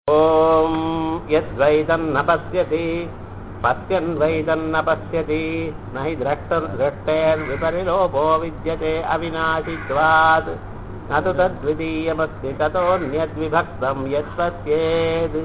ॐ यद्वैतन्न पश्यति पश्यन्वैतन्न पश्यति न हि द्रष्टुर्दृष्टेर्विपरिलोपो विद्यते अविनाशित्वात् न तु तद्वितीयमस्ति ततोऽन्यद्विभक्तं यत्पश्येत्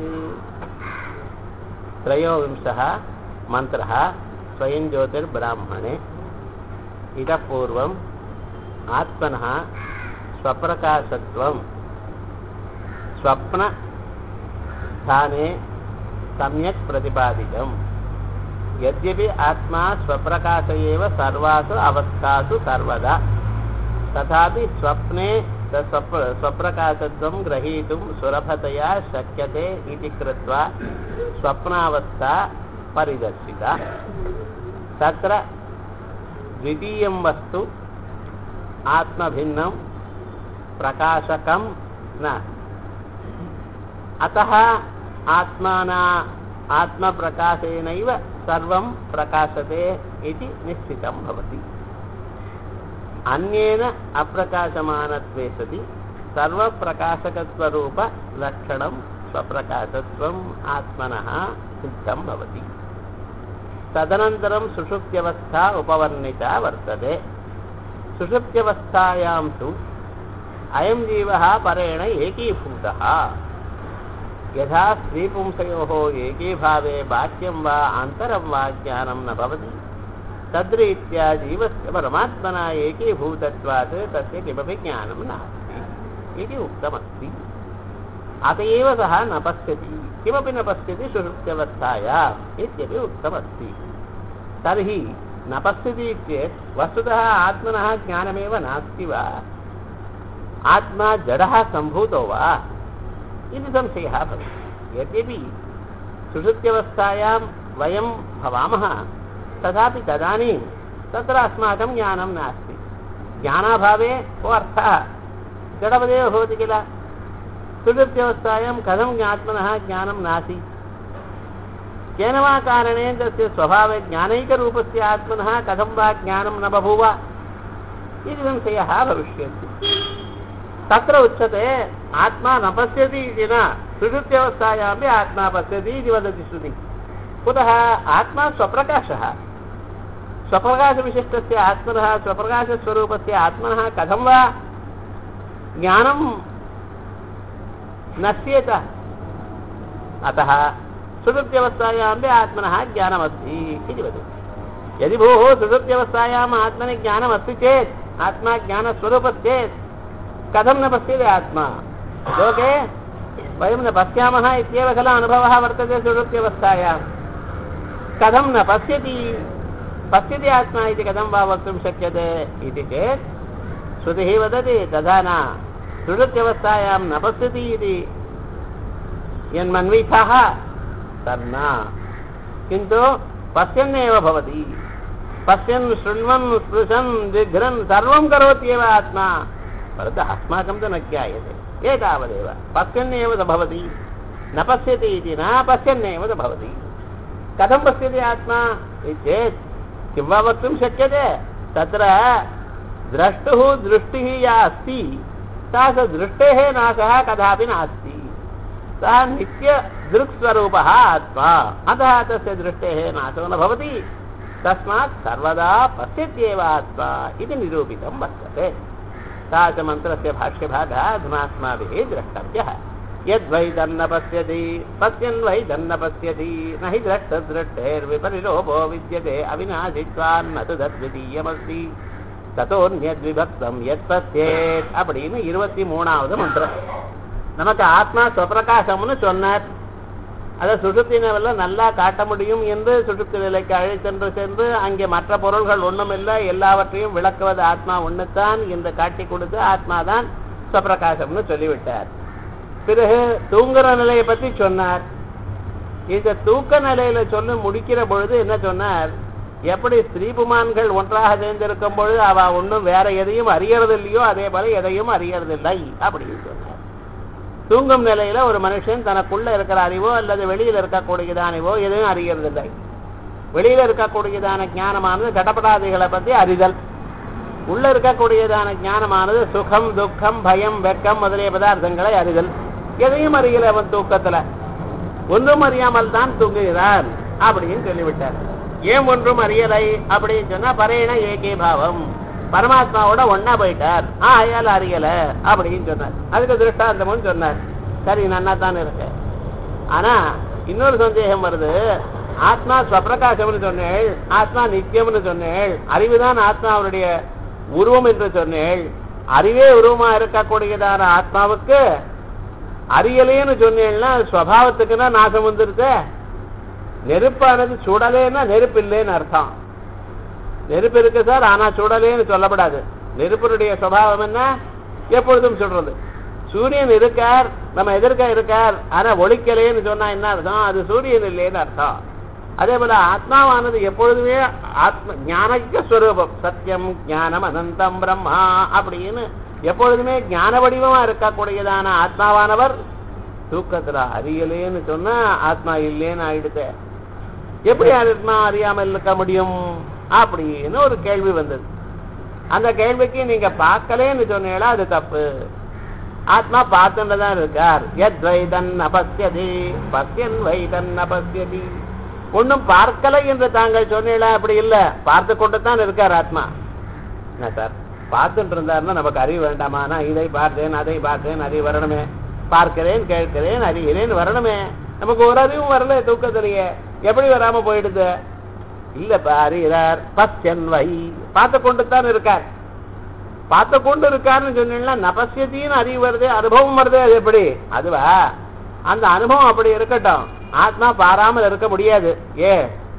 त्रयोविंशः मन्त्रः स्वयं ज्योतिर्ब्राह्मणे इतः पूर्वम् आत्मनः स्वप्रकाशत्वं स्वप्न स्थाने सम्यक् प्रतिपादितम् यद्यपि आत्मा स्वप्रकाश एव सर्वासु अवस्थासु सर्वदा तथापि स्वप्ने स्वप् स्वप्रकाशत्वं ग्रहीतुं सुलभतया शक्यते इति कृत्वा स्वप्नावस्था परिदर्शिता तत्र द्वितीयं वस्तु आत्मभिन्नं प्रकाशकं नास्ति अतः आत्माना आत्मप्रकाशेनैव सर्वं प्रकाशते इति निश्चितं भवति अन्येन अप्रकाशमानत्वे सति सर्वप्रकाशकत्वरूपलक्षणं स्वप्रकाशत्वम् आत्मनः सिद्धं भवति तदनन्तरं सुषुप्त्यवस्था उपवर्णिता वर्तते सुषुप्त्यवस्थायां तु अयं जीवः परेण एकीभूतः यथा स्त्रीपुंसयोः एकीभावे बाह्यं वा आन्तरं वा ज्ञानं न भवति तद्रीत्या जीवस्य परमात्मना एकीभूतत्वात् तस्य किमपि ज्ञानं नास्ति इति उक्तमस्ति अत एव सः न पश्यति किमपि न पश्यति सुषुप्त्यवस्थायाम् इत्यपि उक्तमस्ति तर्हि न पश्यति चेत् वस्तुतः आत्मनः ज्ञानमेव नास्ति वा आत्मा जडः सम्भूतो वा इति संशयः भवति यद्यपि सुषुप्त्यवस्थायां वयं भवामः तथापि तदानीं तत्र अस्माकं ज्ञानं नास्ति ज्ञानाभावे को अर्थः जडवदेव भवति किल सुषुप्त्यवस्थायां कथं ज्ञात्मनः ज्ञानं नासीत् केन वा कारणेन तस्य स्वभावे ज्ञानैकरूपस्य आत्मनः कथं वा ज्ञानं न बभूव इति संशयः भविष्यति तत्र उच्यते आत्मा न पश्यति इति न सुषुप्त्यवस्थायामपि आत्मा पश्यति इति वदति श्रुति कुतः आत्मा स्वप्रकाशः स्वप्रकाशविशिष्टस्य आत्मनः स्वप्रकाशस्वरूपस्य आत्मनः कथं वा ज्ञानं नश्येत अतः सुषुप्त्यवस्थायामपि आत्मनः ज्ञानमस्ति इति वदति यदि भोः सुषुप्त्यवस्थायाम् आत्मनि ज्ञानमस्ति चेत् आत्मा ज्ञानस्वरूपश्चेत् कथं न पश्यति आत्मा लोके वयं न पश्यामः इत्येव खलु अनुभवः वर्तते सुषुप्त्यवस्थायां कथं न पश्यति पश्यति आत्मा इति कथं वा वक्तुं शक्यते इति चेत् श्रुतिः वदति तथा न सुषुप्त्यवस्थायां न पश्यति इति यन्मन्वीथः तन्न किन्तु पश्यन्नेव भवति पश्यन् शृण्वन् स्पृशन् जिघ्रन् सर्वं करोत्येव आत्मा परन्तु अस्माकं तु न ज्ञायते एतावदेव पश्यन्नेव स भवति न पश्यति इति न पश्यन्नेव स भवति कथं पश्यति आत्मा इति चेत् किं वा वक्तुं शक्यते तत्र द्रष्टुः दृष्टिः या अस्ति सा स दृष्टेः नाशः कदापि नास्ति सः नित्यदृक्स्वरूपः आत्मा अतः तस्य दृष्टेः नाशो न भवति तस्मात् सर्वदा पश्यत्येव आत्मा इति निरूपितं वर्तते मन्त्रस्य भाष्यभागः अधुना अस्माभिः द्रष्टव्यः यद्वै तन्न पश्यति पश्यन् वै तन्न पश्यति न हि द्रष्टदृष्टेर्विपरिलोपो विद्यते अविनाशित्वान्न तु தத்விதீயமஸ்தி தத்தோன்யத்விபக்தம் எத் பசியேத் அப்படின்னு இருபத்தி மூணாவது மந்திரம் நமக்கு ஆத்மா சுவப்பிரகாசம்னு சொன்னார் அதை சுசுப்தி நிலையில் நல்லா காட்ட முடியும் என்று சுசுப்தி நிலைக்கு அழைத்தென்று சென்று அங்கே மற்ற பொருள்கள் ஒன்றும் இல்லை எல்லாவற்றையும் விளக்குவது ஆத்மா ஒன்றுத்தான் என்று காட்டி கொடுத்து ஆத்மா தான் சுவப்பிரகாசம்னு சொல்லிவிட்டார் பிறகு தூங்குற நிலையை பற்றி சொன்னார் இந்த தூக்க நிலையில சொல்லி முடிக்கிற பொழுது என்ன சொன்னார் எப்படி ஸ்ரீபுமான்கள் ஒன்றாக சேர்ந்திருக்கும் பொழுது அவ ஒன்றும் வேற எதையும் அறியறது இல்லையோ அதே போல எதையும் அறியறதில்லை அப்படின்னு சொன்னார் தூங்கும் நிலையில ஒரு மனுஷன் தனக்குள்ள இருக்கிற அறிவோ அல்லது வெளியில இருக்கக்கூடியதான அறிவோ எதையும் அறியறதில்லை வெளியில இருக்கக்கூடியதான ஞானமானது கடப்படாதிகளை பத்தி அறிதல் உள்ள இருக்கக்கூடியதான ஞானமானது சுகம் துக்கம் பயம் வெக்கம் முதலிய பதார்த்தங்களை அறிதல் எதையும் அறியல அவன் தூக்கத்துல ஒன்றும் அறியாமல் தான் தூங்குகிறான் அப்படின்னு சொல்லிவிட்டார் ஏன் ஒன்றும் அறியலை அப்படின்னு சொன்னா பரையன ஏகே பாவம் பரமாத்மாவோட ஒன்னா போயிட்டார் ஆ அயால அறியல அப்படின்னு சொன்னார் அதுக்கு திருஷ்டாந்தமும் சொன்னார் சரி நன்னா தான் இருக்கு ஆனா இன்னொரு சந்தேகம் வருது ஆத்மா ஸ்வப்பிரகாசம்னு சொன்னேள் ஆத்மா நித்தியம்னு சொன்னேள் அறிவுதான் ஆத்மாவுடைய உருவம் என்று சொன்னேள் அறிவே உருவமா இருக்கக்கூடியதான ஆத்மாவுக்கு அறியலேன்னு சொன்னேன்னா ஸ்வபாவத்துக்குன்னா நாசம் வந்துருது நெருப்பானது சுடலேன்னா நெருப்பு இல்லைன்னு அர்த்தம் நெருப்பு இருக்கு சார் ஆனா சுடலேன்னு சொல்லப்படாது நெருப்பினுடைய சுபாவம் என்ன எப்பொழுதும் சுடுறது சூரியன் இருக்கார் நம்ம எதிர்க்க இருக்கார் ஆனா ஒழிக்கலேன்னு சொன்னா என்ன அர்த்தம் அது சூரியன் இல்லைன்னு அர்த்தம் அதே போல ஆத்மாவானது எப்பொழுதுமே ஆத்ம ஞானக்க ஸ்வரூபம் சத்தியம் ஞானம் அனந்தம் பிரம்மா அப்படின்னு எப்பொழுதுமே ஞான வடிவமா இருக்கக்கூடியதான ஆத்மாவானவர் தூக்கத்துல அறியலேன்னு சொன்னா ஆத்மா இல்லேன்னு ஆயிடுது எப்படி ஆத்மா அறியாமல் இருக்க முடியும் அப்படின்னு ஒரு கேள்வி வந்தது அந்த கேள்விக்கு நீங்க பார்க்கலேன்னு சொன்னீங்களா அது தப்பு ஆத்மா பார்த்துட்டு தான் இருக்கார் எத் வைதன் அபஸ்யதி பஸ்யன் வைதன் அபஸ்யதி ஒன்னும் பார்க்கலை என்று தாங்கள் சொன்னீங்களா அப்படி இல்ல பார்த்து கொண்டு தான் இருக்கார் ஆத்மா என்ன சார் பார்த்துட்டு இருந்தாருன்னா நமக்கு அறிவு வேண்டாமா நான் இதை பார்த்தேன் அதை பார்த்தேன் அறிவு வரணுமே பார்க்கிறேன் கேட்கிறேன் அறிகிறேன் வரணுமே நமக்கு ஒரு அறிவும் வரல தூக்கத்திலேயே எப்படி வராம போயிடுது இல்லப்பா அறிகிறார் பஸ்யன் வை பார்த்து கொண்டு தான் இருக்கார் பார்த்து கொண்டு இருக்காருன்னு சொன்னீங்கன்னா நபசியத்தின்னு அறிவு வருது அனுபவம் வருது அது எப்படி அதுவா அந்த அனுபவம் அப்படி இருக்கட்டும் ஆத்மா பாராமல் இருக்க முடியாது ஏ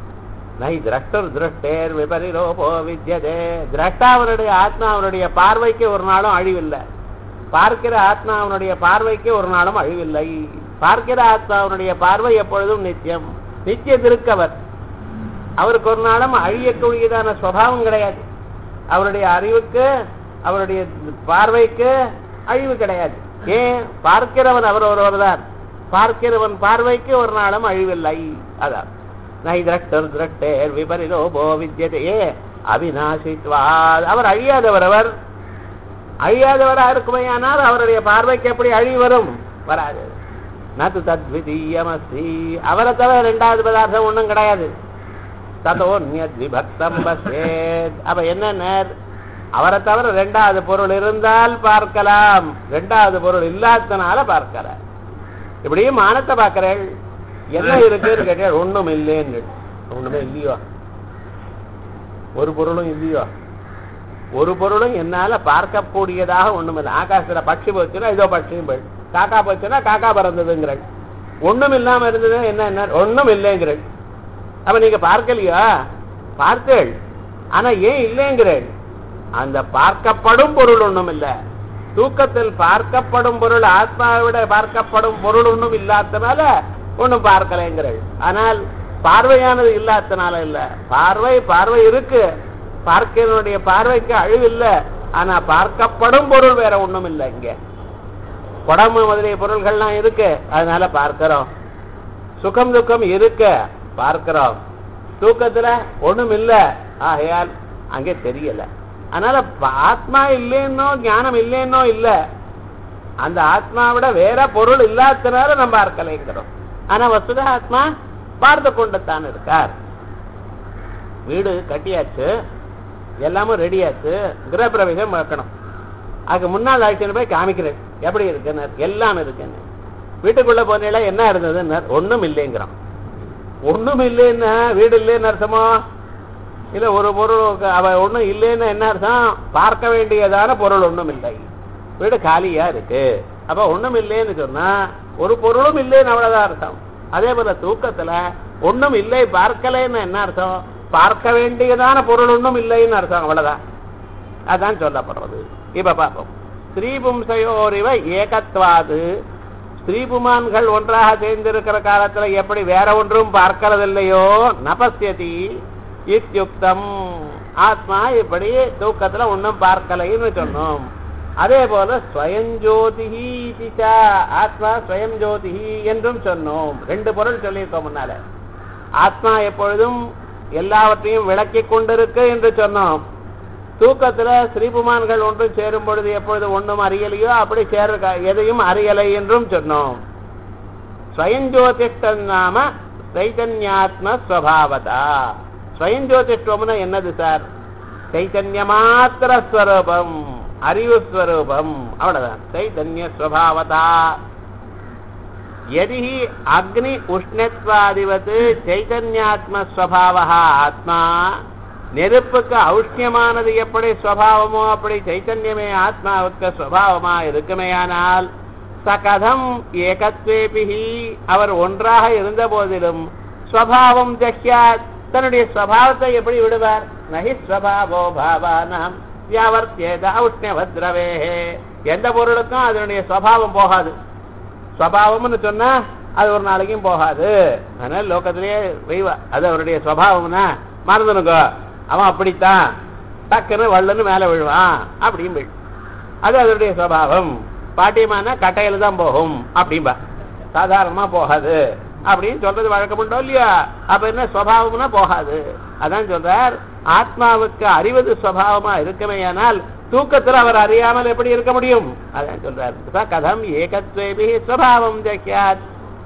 நை திரஷ்டர் திருஷ்டேர் விபரிலோபோ வித்யதே திரஷ்டா அவனுடைய ஆத்மா அவனுடைய பார்வைக்கு ஒரு நாளும் அழிவில்லை பார்க்கிற ஆத்மா அவனுடைய பார்வைக்கு ஒரு நாளும் அழிவில்லை பார்க்கிற ஆத்மா அவனுடைய பார்வை எப்பொழுதும் நித்தியம் நித்திய திருக்கவர் அவருக்கு ஒரு நாளும் அழியக்கூடியதான சுவாவம் கிடையாது அவருடைய அறிவுக்கு அவருடைய பார்வைக்கு அழிவு கிடையாது ஏன் பார்க்கிறவன் அவர் ஒருவர் தான் பார்க்கிறவன் பார்வைக்கு ஒரு நாளும் அழிவில்லை அதான் நை திரஷ்டர் திரஷ்டேர் விபரிலோபோ வித்யதையே அவிநாசித்வா அவர் அழியாதவர் அவர் அழியாதவரா இருக்குமே ஆனால் அவருடைய பார்வைக்கு எப்படி அழி வரும் வராது நது தத்விதீயமஸ்தி அவரை தவிர ரெண்டாவது பதார்த்தம் ஒண்ணும் கிடையாது ததோன்யத் விபக்தம் பசேத் அப்ப என்ன அவரை தவிர ரெண்டாவது பொருள் இருந்தால் பார்க்கலாம் ரெண்டாவது பொருள் இல்லாதனால பார்க்கலாம் இப்படியும் மானத்தை பார்க்கிறேள் என்ன இருக்குன்னு கேட்டேன் ஒண்ணும் இல்லைன்னு ஒண்ணுமே இல்லையோ ஒரு பொருளும் இல்லையோ ஒரு பொருளும் என்னால பார்க்கக்கூடியதாக ஒண்ணும் இல்லை ஆகாசத்துல பட்சி போச்சுன்னா இதோ பட்சியும் போய் காக்கா போச்சுன்னா காக்கா பறந்ததுங்கிறள் ஒண்ணும் இல்லாம இருந்தது என்ன என்ன ஒண்ணும் இல்லைங்கிறள் அப்ப நீங்க பார்க்கலையா பார்த்தேள் ஆனா ஏன் இல்லைங்கிறேன் அந்த பார்க்கப்படும் பொருள் ஒண்ணும் இல்ல தூக்கத்தில் பார்க்கப்படும் பொருள் ஆத்மாவை விட பார்க்கப்படும் பொருள் ஒண்ணும் இல்லாதனால ஒண்ணும் பார்க்கலைங்கிறள் ஆனால் பார்வையானது இல்லாதனால இல்ல பார்வை பார்வை இருக்கு பார்க்கிறனுடைய பார்வைக்கு அழிவு இல்ல ஆனா பார்க்கப்படும் பொருள் வேற ஒண்ணும் இல்லை இங்க குடம்பு முதலிய பொருள்கள்லாம் இருக்கு அதனால பார்க்கிறோம் சுகம் துக்கம் இருக்கு பார்க்கிறோம் தூக்கத்துல ஒண்ணும் இல்ல ஆகையால் அங்கே தெரியல அதனால ஆத்மா இல்லைன்னோ ஞானம் இல்லைன்னோ இல்ல அந்த ஆத்மாவிட வேற பொருள் இல்லாதனால நம்ம பார்க்கலைங்கிறோம் ஆனா வசுத ஆத்மா பார்த்து கொண்டுத்தான் இருக்கார் வீடு கட்டியாச்சு எல்லாமும் ரெடியாச்சு கிரகப்பிரவேசம் வைக்கணும் அதுக்கு முன்னாள் ஆட்சின்னு போய் காமிக்கிறேன் எப்படி இருக்குன்னு எல்லாம் இருக்குன்னு வீட்டுக்குள்ள போனீங்களா என்ன இருந்ததுன்னு ஒண்ணும் இல்லைங்கிறான் ஒண்ணும் இல்லைன்னா வீடு இல்லைன்னு அர்த்தமோ இல்ல ஒரு பொருள் அவ ஒண்ணும் இல்லைன்னு என்ன அர்த்தம் பார்க்க வேண்டியதான பொருள் ஒண்ணும் இல்லை வீடு காலியா இருக்கு அப்ப ஒண்ணும் இல்லைன்னு சொன்னா ஒரு பொருளும் இல்லைன்னு அவ்வளவுதான் அர்த்தம் அதே போல தூக்கத்துல ஒண்ணும் இல்லை பார்க்கலைன்னு என்ன அர்த்தம் பார்க்க வேண்டியதான பொருள் ஒண்ணும் இல்லைன்னு அர்த்தம் அவ்வளவுதான் அதான் சொல்லப்படுறது இப்ப பார்ப்போம் ஸ்ரீபும்சையோரிவ ஏகத்வாது ஸ்ரீபுமான்கள் ஒன்றாக சேர்ந்திருக்கிற காலத்துல எப்படி வேற ஒன்றும் பார்க்கறதில்லையோ நபஸ்யதி இத்தியுக்தம் ஆத்மா இப்படி தூக்கத்துல ஒன்றும் பார்க்கலைன்னு சொன்னோம் அதே போல ஸ்வயஞ்சோதிஹி இதிச்சா ஆத்மா ஸ்வயம் ஜோதிஹி என்றும் சொன்னோம் ரெண்டு பொருள் சொல்லியிருக்கோம் முன்னால ஆத்மா எப்பொழுதும் எல்லாவற்றையும் விளக்கிக் கொண்டிருக்கு என்று சொன்னோம் தூக்கத்துல ஸ்ரீபுமான்கள் ஒன்றும் சேரும் பொழுது எப்பொழுது ஒன்றும் அறியலையோ அப்படி சேர எதையும் அறியலை என்றும் சொன்னோம் ஸ்வயஞ்சோதிஷ்டம் நாம சைதன்யாத்ம ஸ்வபாவதா ஸ்வயஞ்சோதிஷ்டம்னு என்னது சார் சைத்தன்ய மாத்திர ஸ்வரூபம் அறிவு ஸ்வரூபம் அவ்வளவுதான் சைதன்ய ஸ்வபாவதா यदि हि अग्नि उष्णत्वादिवत् சைதன்யாத்மஸ்வபாவா ஆத்மா நெருப்புக்கு ஔஷ்ணியமானது எப்படி ஸ்வபாவமோ அப்படி சைத்தன்யமே ஆத்மாவுக்கு ஸ்வபாவமா இருக்குமேயானால் சகதம் ஏகத்வேபிஹி அவர் ஒன்றாக இருந்த போதிலும் ஸ்வபாவம் ஜஹ்யாத் தன்னுடைய ஸ்வபாவத்தை எப்படி விடுவார் நகி ஸ்வபாவோ பாவானாம் வியாவர்த்தியேத ஔஷ்ணியவத்ரவே எந்த பொருளுக்கும் அதனுடைய ஸ்வபாவம் போகாது ஸ்வபாவம்னு சொன்னா அது ஒரு நாளைக்கும் போகாது அதனால லோகத்திலேயே வைவா அது அவருடைய ஸ்வபாவம்னா மறந்துனுங்க அவன் அப்படித்தான் டக்குன்னு வள்ளுன்னு மேல விழுவான் அப்படியும் விழு அது அதனுடைய ஸ்வபாவம் பாட்டியமான கட்டையில தான் போகும் அப்படிம்பா சாதாரணமா போகாது அப்படின்னு சொல்றது வழக்கமுண்டோ இல்லையா அப்ப என்ன ஸ்வபாவம்னா போகாது அதான் சொல்றார் ஆத்மாவுக்கு அறிவது ஸ்வபாவமா இருக்குமேயானால் தூக்கத்தில் அவர் அறியாமல் எப்படி இருக்க முடியும் அதான் சொல்றார் ச கதம் ஏகத்வேபி ஸ்வபாவம் ஜக்கியாத்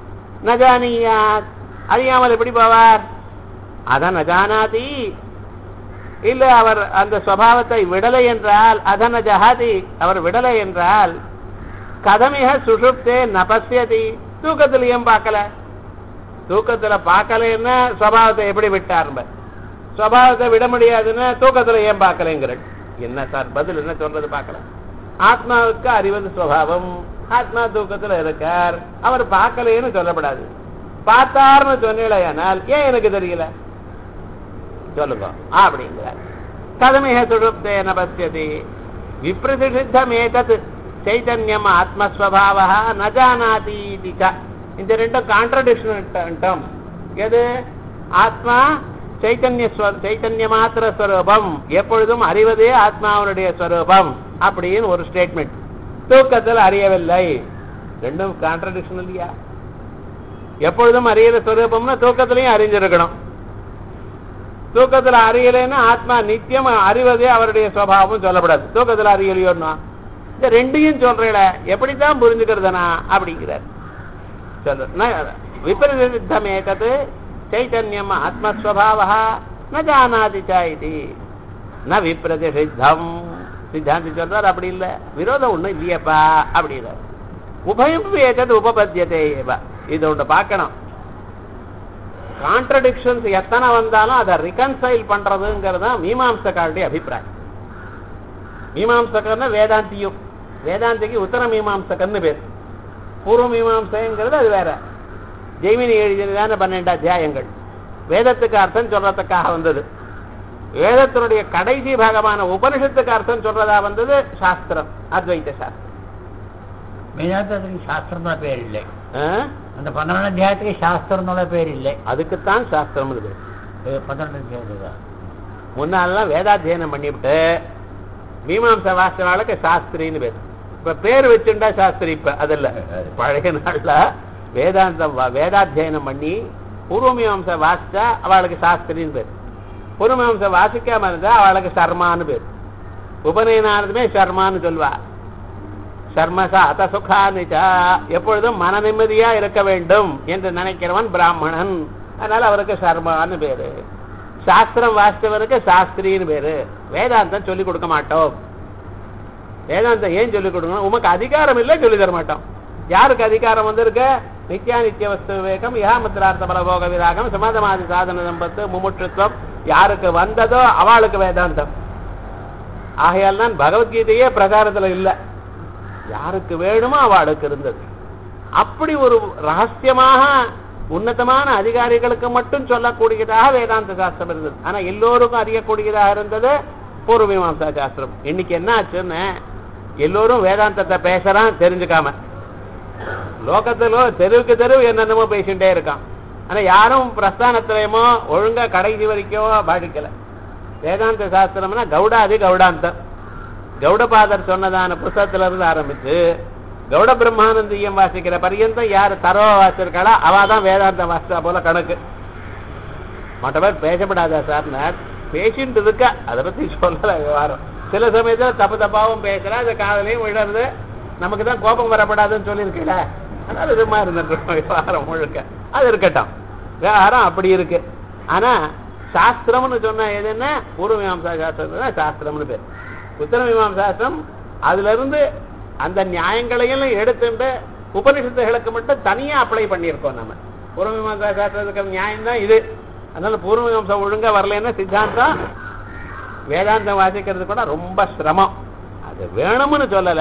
நஜானியாத் அறியாமல் எப்படி போவார் அதான் நஜானாதி இல்ல அவர் அந்த ஸ்வபாவத்தை விடலை என்றால் அதன ஜஹாதி அவர் விடலை என்றால் கதமிக சுஷுப்தே நபசியதி தூக்கத்திலையும் பார்க்கல தூக்கத்துல பார்க்கலன்னா ஸ்வபாவத்தை எப்படி விட்டார் ஸ்வபாவத்தை விட முடியாதுன்னு தூக்கத்துல ஏன் பார்க்கலைங்கிறேன் என்ன சார் பதில் என்ன சொல்றது பார்க்கலாம் ஆத்மாவுக்கு அறிவது சுவாவம் ஆத்மா தூக்கத்துல இருக்கார் அவர் பார்க்கலைன்னு சொல்லப்படாது பார்த்தார்னு சொன்னீங்களேனால் ஏன் எனக்கு தெரியல சொல்லுங்க அப்படிங்கிறார் கதமிக சுழுப்தேன பசியதி விப்ரதிஷித்தமேதத் சைதன்யம் ஆத்மஸ்வபாவா ந ஜானாதி இதி ச. இந்த ரெண்டும் கான்ட்ரடிக்ஷன் டேர்ம் எது ஆத்மா சைத்தன்ய ஸ்வ- சைத்தன்ய மாத்திர ஸ்வரூபம் எப்பொழுதும் அறிவதே ஆத்மாவனுடைய ஸ்வரூபம் அப்படின்னு ஒரு ஸ்டேட்மெண்ட் தூக்கத்தில் அறியவில்லை ரெண்டும் கான்ட்ரடிக்ஷன் இல்லையா எப்பொழுதும் அறியிற ஸ்வரூபம்னா தூக்கத்திலையும் அறிஞ்சிருக்கணும் தூக்கத்துல அறியலைன்னா ஆத்மா நித்தியம் அறிவதே அவருடைய சுவாவம் சொல்லப்படாது தூக்கத்துல அறியலையோன்னா இந்த ரெண்டையும் சொல்றேல எப்படித்தான் புரிஞ்சுக்கிறதுனா அப்படிங்கிறார் சொல்ற விபரீதம் ஏகத் சைத்தன்யம் ஆத்மஸ்வபாவா ந ஜானாதி ச இது ந விப்ரதிஷித்தம் சித்தாந்தி சொல்றார் அப்படி இல்ல விரோதம் ஒண்ணும் இல்லையப்பா அப்படிங்கிறார் உபயம் ஏதது உபபத்தியதே ஏவ இது ஒன்று பார்க்கணும் கான்ட்ரடிக்ஷன்ஸ் எத்தனை வந்தாலும் அதை ரிகன்சைல் பண்றதுங்கிறது தான் மீமாம்சக்காருடைய அபிப்பிராயம் மீமாம்சகர்னா வேதாந்தியும் வேதாந்திக்கு உத்தர மீமாம்சகர்னு பேர் பூர்வ மீமாம்சைங்கிறது அது வேற ஜெய்மினி எழுதியதான பன்னெண்டு அத்தியாயங்கள் வேதத்துக்கு அர்த்தம் சொல்றதுக்காக வந்தது வேதத்தினுடைய கடைசி பாகமான உபனிஷத்துக்கு அர்த்தம் சொல்றதா வந்தது சாஸ்திரம் அத்வைத சாஸ்திரம் വേദാന്തത്തിന് ശാസ്ത്രം എന്നുള്ള പേരില്ലേ ஆ? அந்த പന്ത്രണ്ട് അധ്യായത്തിന് ശാസ്ത്രം എന്നുള്ള പേരില്ലേ அதுக்குத்தான் சாஸ்திரம் பேர் ഏ, പന്ത്രണ്ട് അധ്യായത്തില് முன்னாலாம் வேதாத்தியனம் பண்ணிவிட்டு மீமாம்ச வாசனாளுக்கு சாஸ்திரின்னு பேர் இப்ப பேர் வச்சுண்டா சாஸ்திரி இப்ப அதில்ல பழைய நாள்ல வேதாந்தம் வா- வேதாத்தியனம் பண்ணி பூர்வமீமாம்ச வாசிச்சா அவளுக்கு சாஸ்திரின்னு பேர் பூர்வமீமாம்ச வாசிக்காம இருந்தா அவளுக்கு சர்மான்னு பேர் உபநயனானதுமே சர்மான்னு சொல்வா சர்மசா அத சுகானிச்சா எப்பொழுதும் மன நிம்மதியா இருக்க வேண்டும் என்று நினைக்கிறவன் பிராமணன் அதனால அவருக்கு சர்மான்னு பேரு சாஸ்திரம் வாசித்தவருக்கு சாஸ்திரின்னு பேரு வேதாந்தம் சொல்லி கொடுக்க மாட்டோம் வேதாந்தம் ஏன் சொல்லி கொடுக்கணும் உமக்கு அதிகாரம் இல்லை சொல்லி தர மாட்டோம் யாருக்கு அதிகாரம் வந்திருக்கு நித்யா நித்திய வஸ்து விவேகம் இஹாமுத்திரார்த்த பலபோக விராகம் சமாதமாதி சாதன சம்பத்து முமுட்சுத்துவம் யாருக்கு வந்ததோ அவளுக்கு வேதாந்தம் ஆகையால் தான் பகவத்கீதையே பிரகாரத்துல இல்லை யாருக்கு வேணுமோ அவளுக்கு இருந்தது அப்படி ஒரு ரகசியமாக உன்னதமான அதிகாரிகளுக்கு மட்டும் சொல்லக்கூடியதாக வேதாந்த சாஸ்திரம் இருந்தது ஆனா எல்லோருக்கும் அறியக்கூடியதாக இருந்தது பூர்வ மீமாம்சா சாஸ்திரம் இன்னைக்கு என்ன ஆச்சுன்னு எல்லோரும் வேதாந்தத்தை பேசுறான் தெரிஞ்சுக்காம லோகத்திலோ தெருவுக்கு தெருவு என்னென்னமோ பேசிட்டே இருக்கான் ஆனா யாரும் பிரஸ்தானத்திலயமோ ஒழுங்கா கடைசி வரைக்கும் பாதிக்கல வேதாந்த சாஸ்திரம்னா கௌடாதி கௌடாந்தம் கௌடபாதர் சொன்னதான புஸ்தகத்துல இருந்து ஆரம்பிச்சு கௌட பிரம்மானந்தியம் வாசிக்கிற பரியந்தம் யார் தரவா வாசிச்சிருக்காளோ அவ தான் வேதாந்தம் வாசிச்சா போல கணக்கு மற்ற பேர் பேசப்படாதா சார் பேசிட்டு இருக்க அதை பத்தி சொல்லல விவகாரம் சில சமயத்துல தப்பு தப்பாவும் பேசுறா அது காதலையும் விழறது நமக்கு தான் கோபம் வரப்படாதுன்னு சொல்லியிருக்கல அதனால இது மாதிரி இருந்துட்டு விவகாரம் முழுக்க அது இருக்கட்டும் விவகாரம் அப்படி இருக்கு ஆனா சாஸ்திரம்னு சொன்னா எதுன்னா பூர்வ மீமாம்சா சாஸ்திரம் தான் சாஸ்திரம்னு பேர் உத்தர மீமாம்சா சாஸ்திரம் அதுல இருந்து அந்த நியாயங்களையும் எடுத்துட்டு உபனிஷத்துகளுக்கு மட்டும் தனியா அப்ளை பண்ணியிருக்கோம் நம்ம பூர்வ மீமாம்சா சாஸ்திரத்துக்கு நியாயம் தான் இது அதனால பூர்வ மீமாம்சா ஒழுங்கா வரலன்னா சித்தாந்தம் வேதாந்தம் வாசிக்கிறது கூட ரொம்ப சிரமம் அது வேணும்னு சொல்லல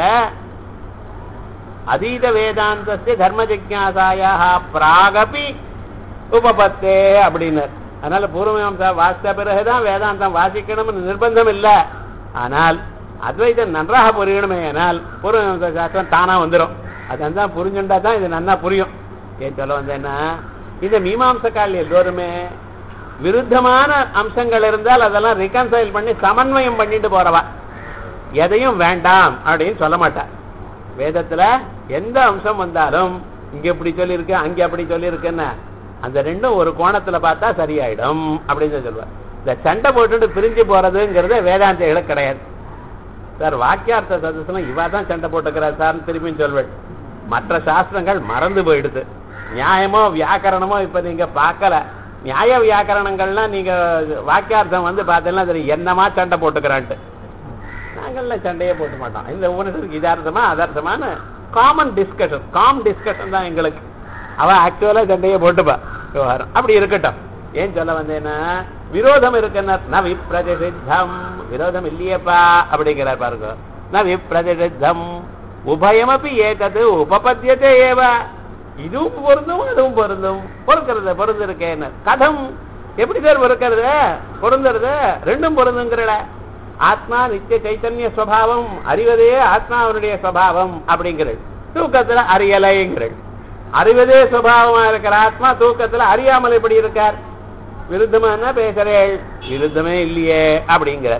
அதீத வேதாந்தஸ்ய தர்ம ஜிக்யாசாயாக பிராகபி உபபத்தே அப்படின்னார் அதனால பூர்வமீமாம்சா வாசித்த பிறகுதான் வேதாந்தம் வாசிக்கணும்னு நிர்பந்தம் இல்லை ஆனால் அத்வைதம் நன்றாக புரியணுமே ஆனால் பூர்வமீமாம்சா சாஸ்திரம் தானா வந்துடும் அதான் புரிஞ்சுட்டா தான் இது நன்னா புரியும் ஏன் சொல்ல வந்தேன்னா இந்த மீமாம்சக்கால் எல்லோருமே விருத்தமான அம்சங்கள் இருந்தால் அதெல்லாம் ரிகன்சைல் பண்ணி சமன்வயம் பண்ணிட்டு போறவா எதையும் வேண்டாம் அப்படின்னு சொல்ல மாட்டா வேதத்துல எந்த அம்சம் வந்தாலும் இங்க இப்படி சொல்லியிருக்கு அங்க அப்படி சொல்லியிருக்குன்னு அந்த ரெண்டும் ஒரு கோணத்துல பார்த்தா சரியாயிடும் அப்படின்னு சொல்லுவார் இந்த சண்டை போட்டுட்டு பிரிஞ்சு போறதுங்கிறது வேதாந்திகளுக்கு கிடையாது சார் வாக்கியார்த்த சதஸ்ல இவா தான் சண்டை போட்டுக்கிறார் சார் திரும்பியும் சொல்வேன் மற்ற சாஸ்திரங்கள் மறந்து போயிடுது நியாயமோ வியாக்கரணமோ இப்ப நீங்க பார்க்கல நியாய வியாக்கரணங்கள்லாம் நீங்க வாக்கியார்த்தம் வந்து பார்த்தீங்கன்னா தெரியும் என்னமா சண்டை போட்டுக்கிறான்ட்டு நாங்கள்லாம் சண்டையே போட்டு மாட்டோம் இந்த உபனிஷத்துக்கு இதார்த்தமா அதர்த்தமான காமன் டிஸ்கஷன் காம் டிஸ்கஷன் தான் எங்களுக்கு அவன் ஆக்சுவலா சண்டையே போட்டுப்பா விவகாரம் அப்படி இருக்கட்டும் ஏன் சொல்ல வந்தேன்னா விரோதம் இருக்குன்னா ந விப்ரதிஷித்தம் விரோதம் இல்லையேப்பா அப்படிங்கிறார் பாருங்க ந விப்ரதிஷித்தம் உபயமப்பி ஏதது உபபத்தியதே ஏவ இதுவும் பொருந்தும் அதுவும் பொருந்தும் பொறுக்கிறது பொருந்திருக்கேன்னு கதம் எப்படி சார் பொறுக்கிறது பொருந்துறது ரெண்டும் பொருந்துங்கிறட ஆத்மா நித்திய சைத்தன்ய சுவாவம் அறிவதே ஆத்மாவனுடைய சுவாவம் அப்படிங்கிறது தூக்கத்துல அறியலைங்கிறது அறிவதே சுவாவமா இருக்கிற ஆத்மா தூக்கத்துல அறியாமல் எப்படி இருக்கார் விருத்தமா என்ன பேசுறேள் விருத்தமே இல்லையே அப்படிங்கிற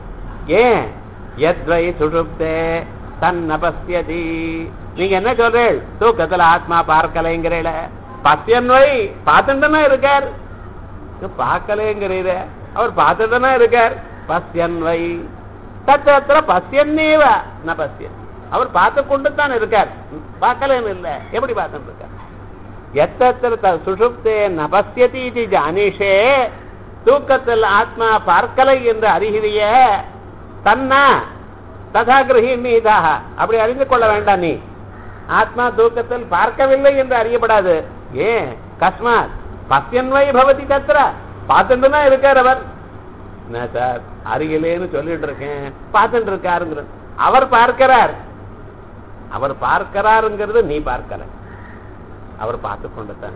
ஏன் எத்வை சுஷுப்தே தன்ன பசியதி நீங்க என்ன சொல்றேள் தூக்கத்துல ஆத்மா பார்க்கலைங்கிறீல பசியன்வை பார்த்துட்டுனா இருக்கார் பார்க்கலைங்கிறீர அவர் பார்த்துட்டுனா இருக்கார் பசியன்வை தத்திர பசியன்னேவ ந பசியன் அவர் பார்த்து கொண்டு தான் இருக்கார் பார்க்கலன்னு இல்லை எப்படி பார்த்துட்டு இருக்கார் எத்தத்திர சுஷுப்தே நபசியதி இது ஜானிஷே தூக்கத்தில் ஆத்மா பார்க்கலை என்று அறிகிறிய தன்னா ததா கிரகிணீதாக அப்படி அறிந்து கொள்ள வேண்டாம் நீ ஆத்மா தூக்கத்தில் பார்க்கவில்லை என்று அறியப்படாது ஏன் கஸ்மாத் பசியன்வை பவதி தத்திர பார்த்துட்டு தான் இருக்கார் அவர் என்ன சார் அருகிலேன்னு சொல்லிட்டு இருக்கேன் பார்த்துட்டு இருக்காருங்கிற அவர் பார்க்கிறார் அவர் பார்க்கிறாருங்கிறது நீ பார்க்கல அவர் பார்த்து கொண்டுதான்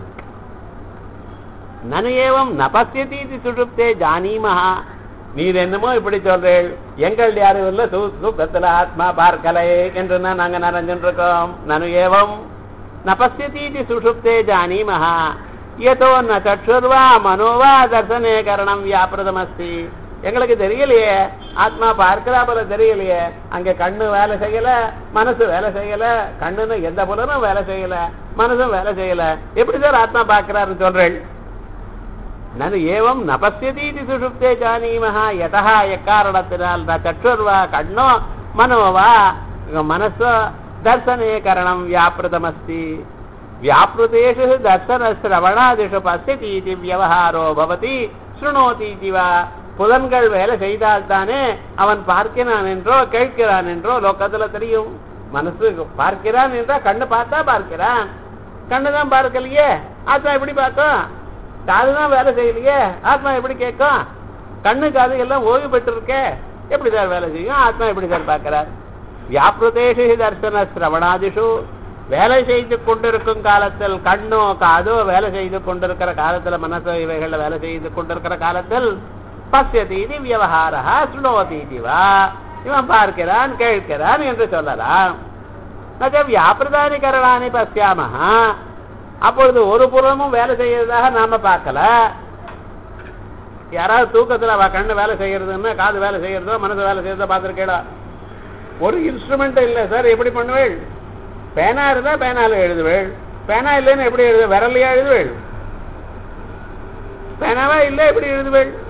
நனையேவம் நபசியதீதி சுழுப்தே ஜானீமஹா நீர் என்னமோ இப்படி சொல்றேள் எங்கள் யாரும் இல்ல தூக்கத்துல ஆத்மா பார்க்கலை என்று நாங்க நனைஞ்சுட்டு இருக்கோம் நனு ஏவம் நபசியதீதி சுஷுப்தே ஜானீமஹா ஏதோ ந சற்றுர்வா மனோவா தர்சனே கரணம் வியாபிரதமஸ்தி எங்களுக்கு தெரியலையே ஆத்மா பார்க்கிறா போல தெரியலையே அங்க கண்ணு வேலை செய்யல மனசு வேலை செய்யல கண்ணுன்னு எந்த புலனும் வேலை செய்யல மனசும் வேலை செய்யல எப்படி சார் ஆத்மா பார்க்கிறாருன்னு சொல்றேன் நனு ஏவம் நபசியதீதி சுஷுப்தே ஜானீமஹா யதா எக்காரணத்தினால் ந சற்றுர்வா கண்ணோ மனோவா மனசோ தர்சனே கரணம் வியாபிருதமஸ்தி வியாபிருதேஷு தர்சன சிரவணாதிஷு பசியதீதி வியவஹாரோ பவதி ஸ்ருணோதீதி வா புலன்கள் வேலை செய்தால்தானே அவன் பார்க்கிறான் என்றோ கேட்கிறான் என்றோ லோக்கத்துல தெரியும் மனசு பார்க்கிறான் என்றா கண்ணு பார்த்தா பார்க்கிறான் கண்ணு தான் பார்க்கலையே ஆத்மா எப்படி பார்க்கும் காதுதான் வேலை செய்யலையே ஆத்மா எப்படி கேட்கும் கண்ணு காது எல்லாம் ஓய்வு பெற்று இருக்க எப்படி சார் வேலை செய்யும் ஆத்மா எப்படி சார் பார்க்கிறார் வியாபிருதேஷு தர்சன சிரவணாதிஷு வேலை செய்து கொண்டிருக்கும் காலத்தில் கண்ணோ காதோ வேலை செய்து கொண்டிருக்கிற காலத்துல மனசோ இவைகள்ல வேலை செய்து கொண்டிருக்கிற காலத்தில் பசியதீதி வியவஹாரா சுணோதீதி வா இவன் பார்க்கிறான் கேட்கிறான் என்று சொல்லலாம் வியாபிரதானி கரணானி பசியாமஹா அப்பொழுது ஒரு புறமும் வேலை செய்யறதாக நாம பார்க்கல யாராவது தூக்கத்துல அவ கண்ணு வேலை செய்யறதுன்னா காது வேலை செய்யறதோ மனசு வேலை செய்யறதோ பார்த்துருக்கேடா ஒரு இன்ஸ்ட்ருமெண்ட் இல்லை சார் எப்படி பண்ணுவேள் பேனா இருந்தா பேனால எழுதுவேள் பேனா இல்லைன்னு எப்படி எழுது விரலையா எழுதுவேள் பேனாவா இல்லை எப்படி எழுதுவேள்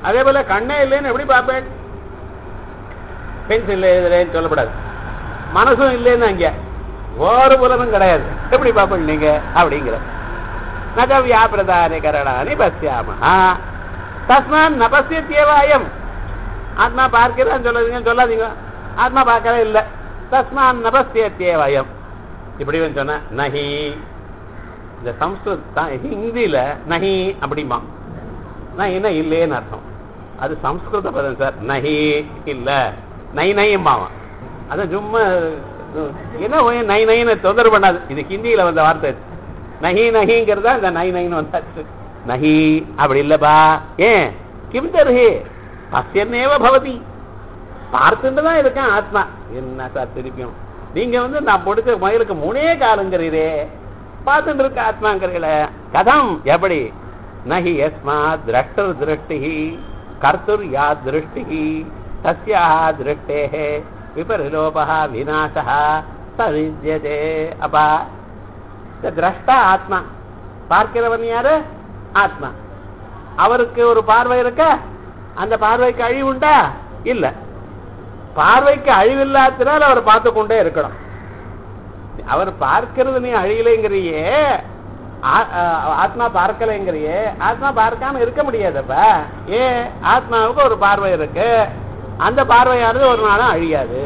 அதே போல கண்ணே இல்லைன்னு எப்படி பார்ப்பேன் பென்சில் எழுதுறேன்னு சொல்லப்படாது மனசும் இல்லைன்னு அங்க ஒரு புலனும் கிடையாது எப்படி பார்ப்பேன் நீங்க அப்படிங்கிற நக வியாபிரதானி கரணானி பசியாம தஸ்மான் நபசியத்தியவாயம் ஆத்மா பார்க்கிறேன் சொல்லாதீங்க சொல்லாதீங்க ஆத்மா பார்க்கவே இல்லை தஸ்மான் நபசியத்தியவாயம் இப்படி வந்து சொன்ன நஹி இந்த சம்ஸ்கிருத் தான் ஹிந்தியில நஹி அப்படிமா நஹின்னா இல்லையேன்னு அர்த்தம் அது சம்ஸ்கிருத பதம் சார் நஹி இல்ல நை நையும்பாவான் அதான் சும்மா என்ன ஓய் நை நைன்னு தொந்தரவு பண்ணாது இது ஹிந்தியில வந்த வார்த்தை இது. நஹி நஹிங்கிறதா இந்த நை நைன்னு வந்தாச்சு நஹி அப்படி இல்லப்பா ஏன் கிம் தருஹே பசியன்னேவ பவதி பார்த்துட்டு தான் இருக்கேன் ஆத்மா என்ன சார் திருப்பியும் நீங்க வந்து நான் பொடிச்ச மயிலுக்கு மூணே காலுங்கிறீரே பார்த்துட்டு இருக்க ஆத்மாங்கிறீங்கள கதம் எப்படி நஹி யஸ்மா திரஷ்டர் திருஷ்டி கர்த்துர் யா திருஷ்டி தஸ்யாக திருஷ்டே விபரிலோபா விநாசா சவித்யதே அப்பா இந்த திரஷ்டா ஆத்மா பார்க்கிறவன் யாரு ஆத்மா அவருக்கு ஒரு பார்வை இருக்க அந்த பார்வைக்கு அழிவு உண்டா இல்ல பார்வைக்கு அழிவில்லாதனால் அவர் பார்த்து கொண்டே இருக்கணும் அவர் பார்க்கிறது நீ அழியலைங்கிறியே ஆ- ஆ- ஆத்மா பார்க்கலைங்கிறியே ஆத்மா பார்க்காம இருக்க முடியாதப்ப ஏ ஆத்மாவுக்கு ஒரு பார்வை இருக்கு அந்த பார்வையானது ஒரு நாளும் அழியாது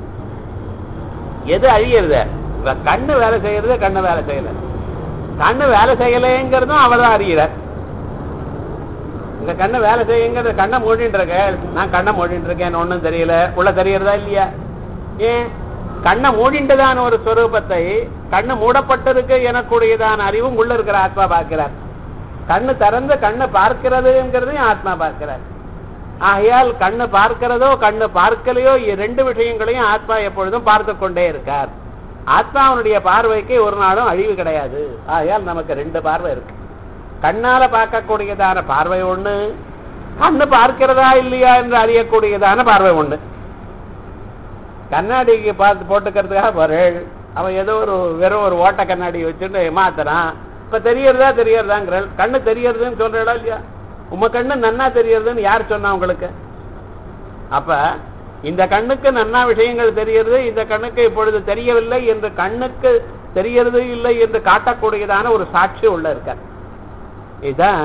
எது அழியிறது இப்ப கண்ணு வேலை செய்யறது கண்ணு வேலை செய்யல கண்ணு வேலை செய்யலைங்கிறதும் அவர் தான் அறிகிறார் இந்த கண்ணை வேலை செய்யுங்கிறது கண்ணை மூடிட்டு இருக்க நான் கண்ணை மூடிட்டு இருக்கேன் ஒன்றும் தெரியல உள்ள தெரியறதா இல்லையா ஏன் கண்ணை மூடிண்டதான ஒரு ஸ்வரூபத்தை கண்ணு மூடப்பட்டிருக்கு எனக்கூடியதான அறிவும் உள்ள இருக்கிற ஆத்மா பார்க்கிறார் கண்ணு திறந்து கண்ணை பார்க்கிறதுங்கிறதையும் ஆத்மா பார்க்கிறார் ஆகையால் கண்ணு பார்க்கிறதோ கண்ணு பார்க்கலையோ இ- ரெண்டு விஷயங்களையும் ஆத்மா எப்பொழுதும் பார்த்து கொண்டே இருக்கார் ஆத்மாவுடைய பார்வைக்கு ஒரு நாளும் அழிவு கிடையாது ஆகையால் நமக்கு ரெண்டு பார்வை இருக்கு கண்ணால பார்க்கக்கூடியதான பார்வை ஒண்ணு கண்ணு பார்க்கிறதா இல்லையா என்று அறியக்கூடியதான பார்வை ஒண்ணு கண்ணாடிக்கு பார்த்து போட்டுக்கிறதுக்காக வரேள் அவன் ஏதோ ஒரு வெறும் ஒரு ஓட்ட கண்ணாடி வச்சுட்டு மாத்துறான் இப்ப தெரியறதா தெரியறதாங்கிறாள் கண்ணு தெரியறதுன்னு சொல்றா இல்லையா உம கண்ணு நன்னா தெரியறதுன்னு யார் சொன்னா உங்களுக்கு அப்ப இந்த கண்ணுக்கு நன்னா விஷயங்கள் தெரியறது இந்த கண்ணுக்கு இப்பொழுது தெரியவில்லை என்று கண்ணுக்கு தெரியறது இல்லை என்று காட்டக்கூடியதான ஒரு சாட்சி உள்ள இருக்க இதான்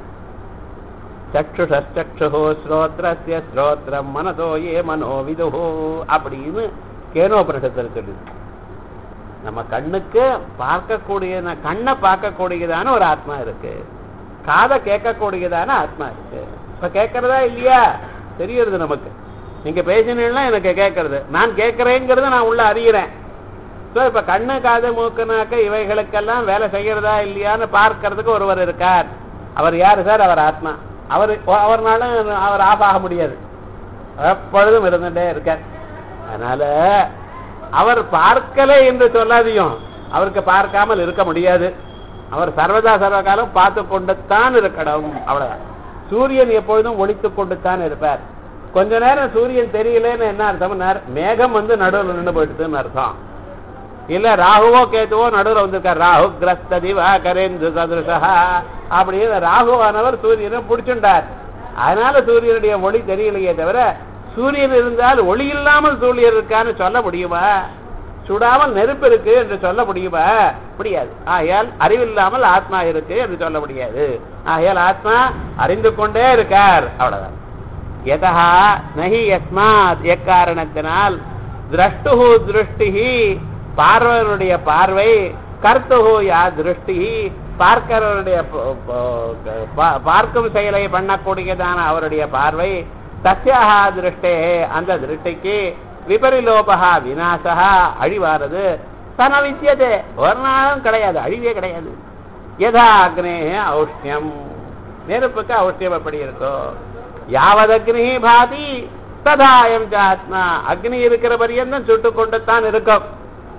சக்ஷுஷக்ஷு ஸ்ரோத்ரஸ்ய ஸ்ரோத்ரம் மனதோ ஏ மனோ விதுஹோ அப்படின்னு கேனோபனிஷத்தில் சொல்லுது நம்ம கண்ணுக்கு பார்க்கக்கூடிய கண்ணை பார்க்கக்கூடியதான ஒரு ஆத்மா இருக்கு காதை கேட்கக்கூடியதான ஆத்மா இருக்கு இப்ப கேட்கறதா இல்லையா தெரியறது நமக்கு நீங்க பேசினீங்கன்னா எனக்கு கேட்கறது நான் கேட்கறேங்கிறத நான் உள்ள அறிகிறேன் ஸோ இப்ப கண்ணு காது மூக்கு நாக்கு இவைகளுக்கெல்லாம் வேலை செய்யறதா இல்லையான்னு பார்க்கறதுக்கு ஒருவர் இருக்கார் அவர் யாரு சார் அவர் ஆத்மா அவர் அவர்னால அவர் ஆஃப் ஆக முடியாது எப்பொழுதும் இருந்துட்டே இருக்கார் அதனால அவர் பார்க்கலை என்று சொல்லாதையும் அவருக்கு பார்க்காமல் இருக்க முடியாது அவர் சர்வதா சர்வகாலம் பார்த்து கொண்டுத்தான் இருக்கணும் அவ்வளவுதான் சூரியன் எப்பொழுதும் ஒளித்துக் கொண்டுத்தான் இருப்பார் கொஞ்ச நேரம் சூரியன் தெரியலன்னு என்ன அர்த்தம்னார் மேகம் வந்து நடுவில் நின்று போயிடுதுன்னு அர்த்தம் இல்ல ராகுவோ கேதுவோ நடுவில் வந்திருக்கார் ராகு கிரஸ்த திவா கரேந்து சதுருஷா அப்படின்னு ராகுவானவர் சூரியனை பிடிச்சுட்டார் அதனால சூரியனுடைய ஒளி தெரியலையே தவிர சூரியன் இருந்தால் ஒளி இல்லாமல் சூரியன் இருக்கான்னு சொல்ல முடியுமா சுடாமல் நெருப்பு இருக்கு என்று சொல்ல முடியுமா முடியாது ஆகையால் அறிவில்லாமல் ஆத்மா இருக்கு என்று சொல்ல முடியாது ஆகையால் ஆத்மா அறிந்து கொண்டே இருக்கார் அவ்வளவுதான் எதா நகி யஸ்மாத் எக்காரணத்தினால் திரஷ்டு திருஷ்டி பார்வனுடைய பார்வை கர்த்து யா திருஷ்டி பார்க்கிறவருடைய ப- ப- பா- பார்க்கும் செயலை பண்ணக்கூடியதான அவருடைய பார்வை தஸ்யாக திருஷ்டே அந்த திருஷ்டிக்கு விபரிலோபா விநாசா அழிவானது தன வித்தியதே ஒரு நாளும் கிடையாது அழிவே கிடையாது யதா அக்னே ஔஷ்ணியம் நெருப்புக்கு ஔஷ்ணியம் எப்படி இருக்கோ யாவது அக்னி பாதி ததாயம் ஆத்மா அக்னி இருக்கிற பரியந்தம் சுட்டு கொண்டுத்தான் இருக்கும்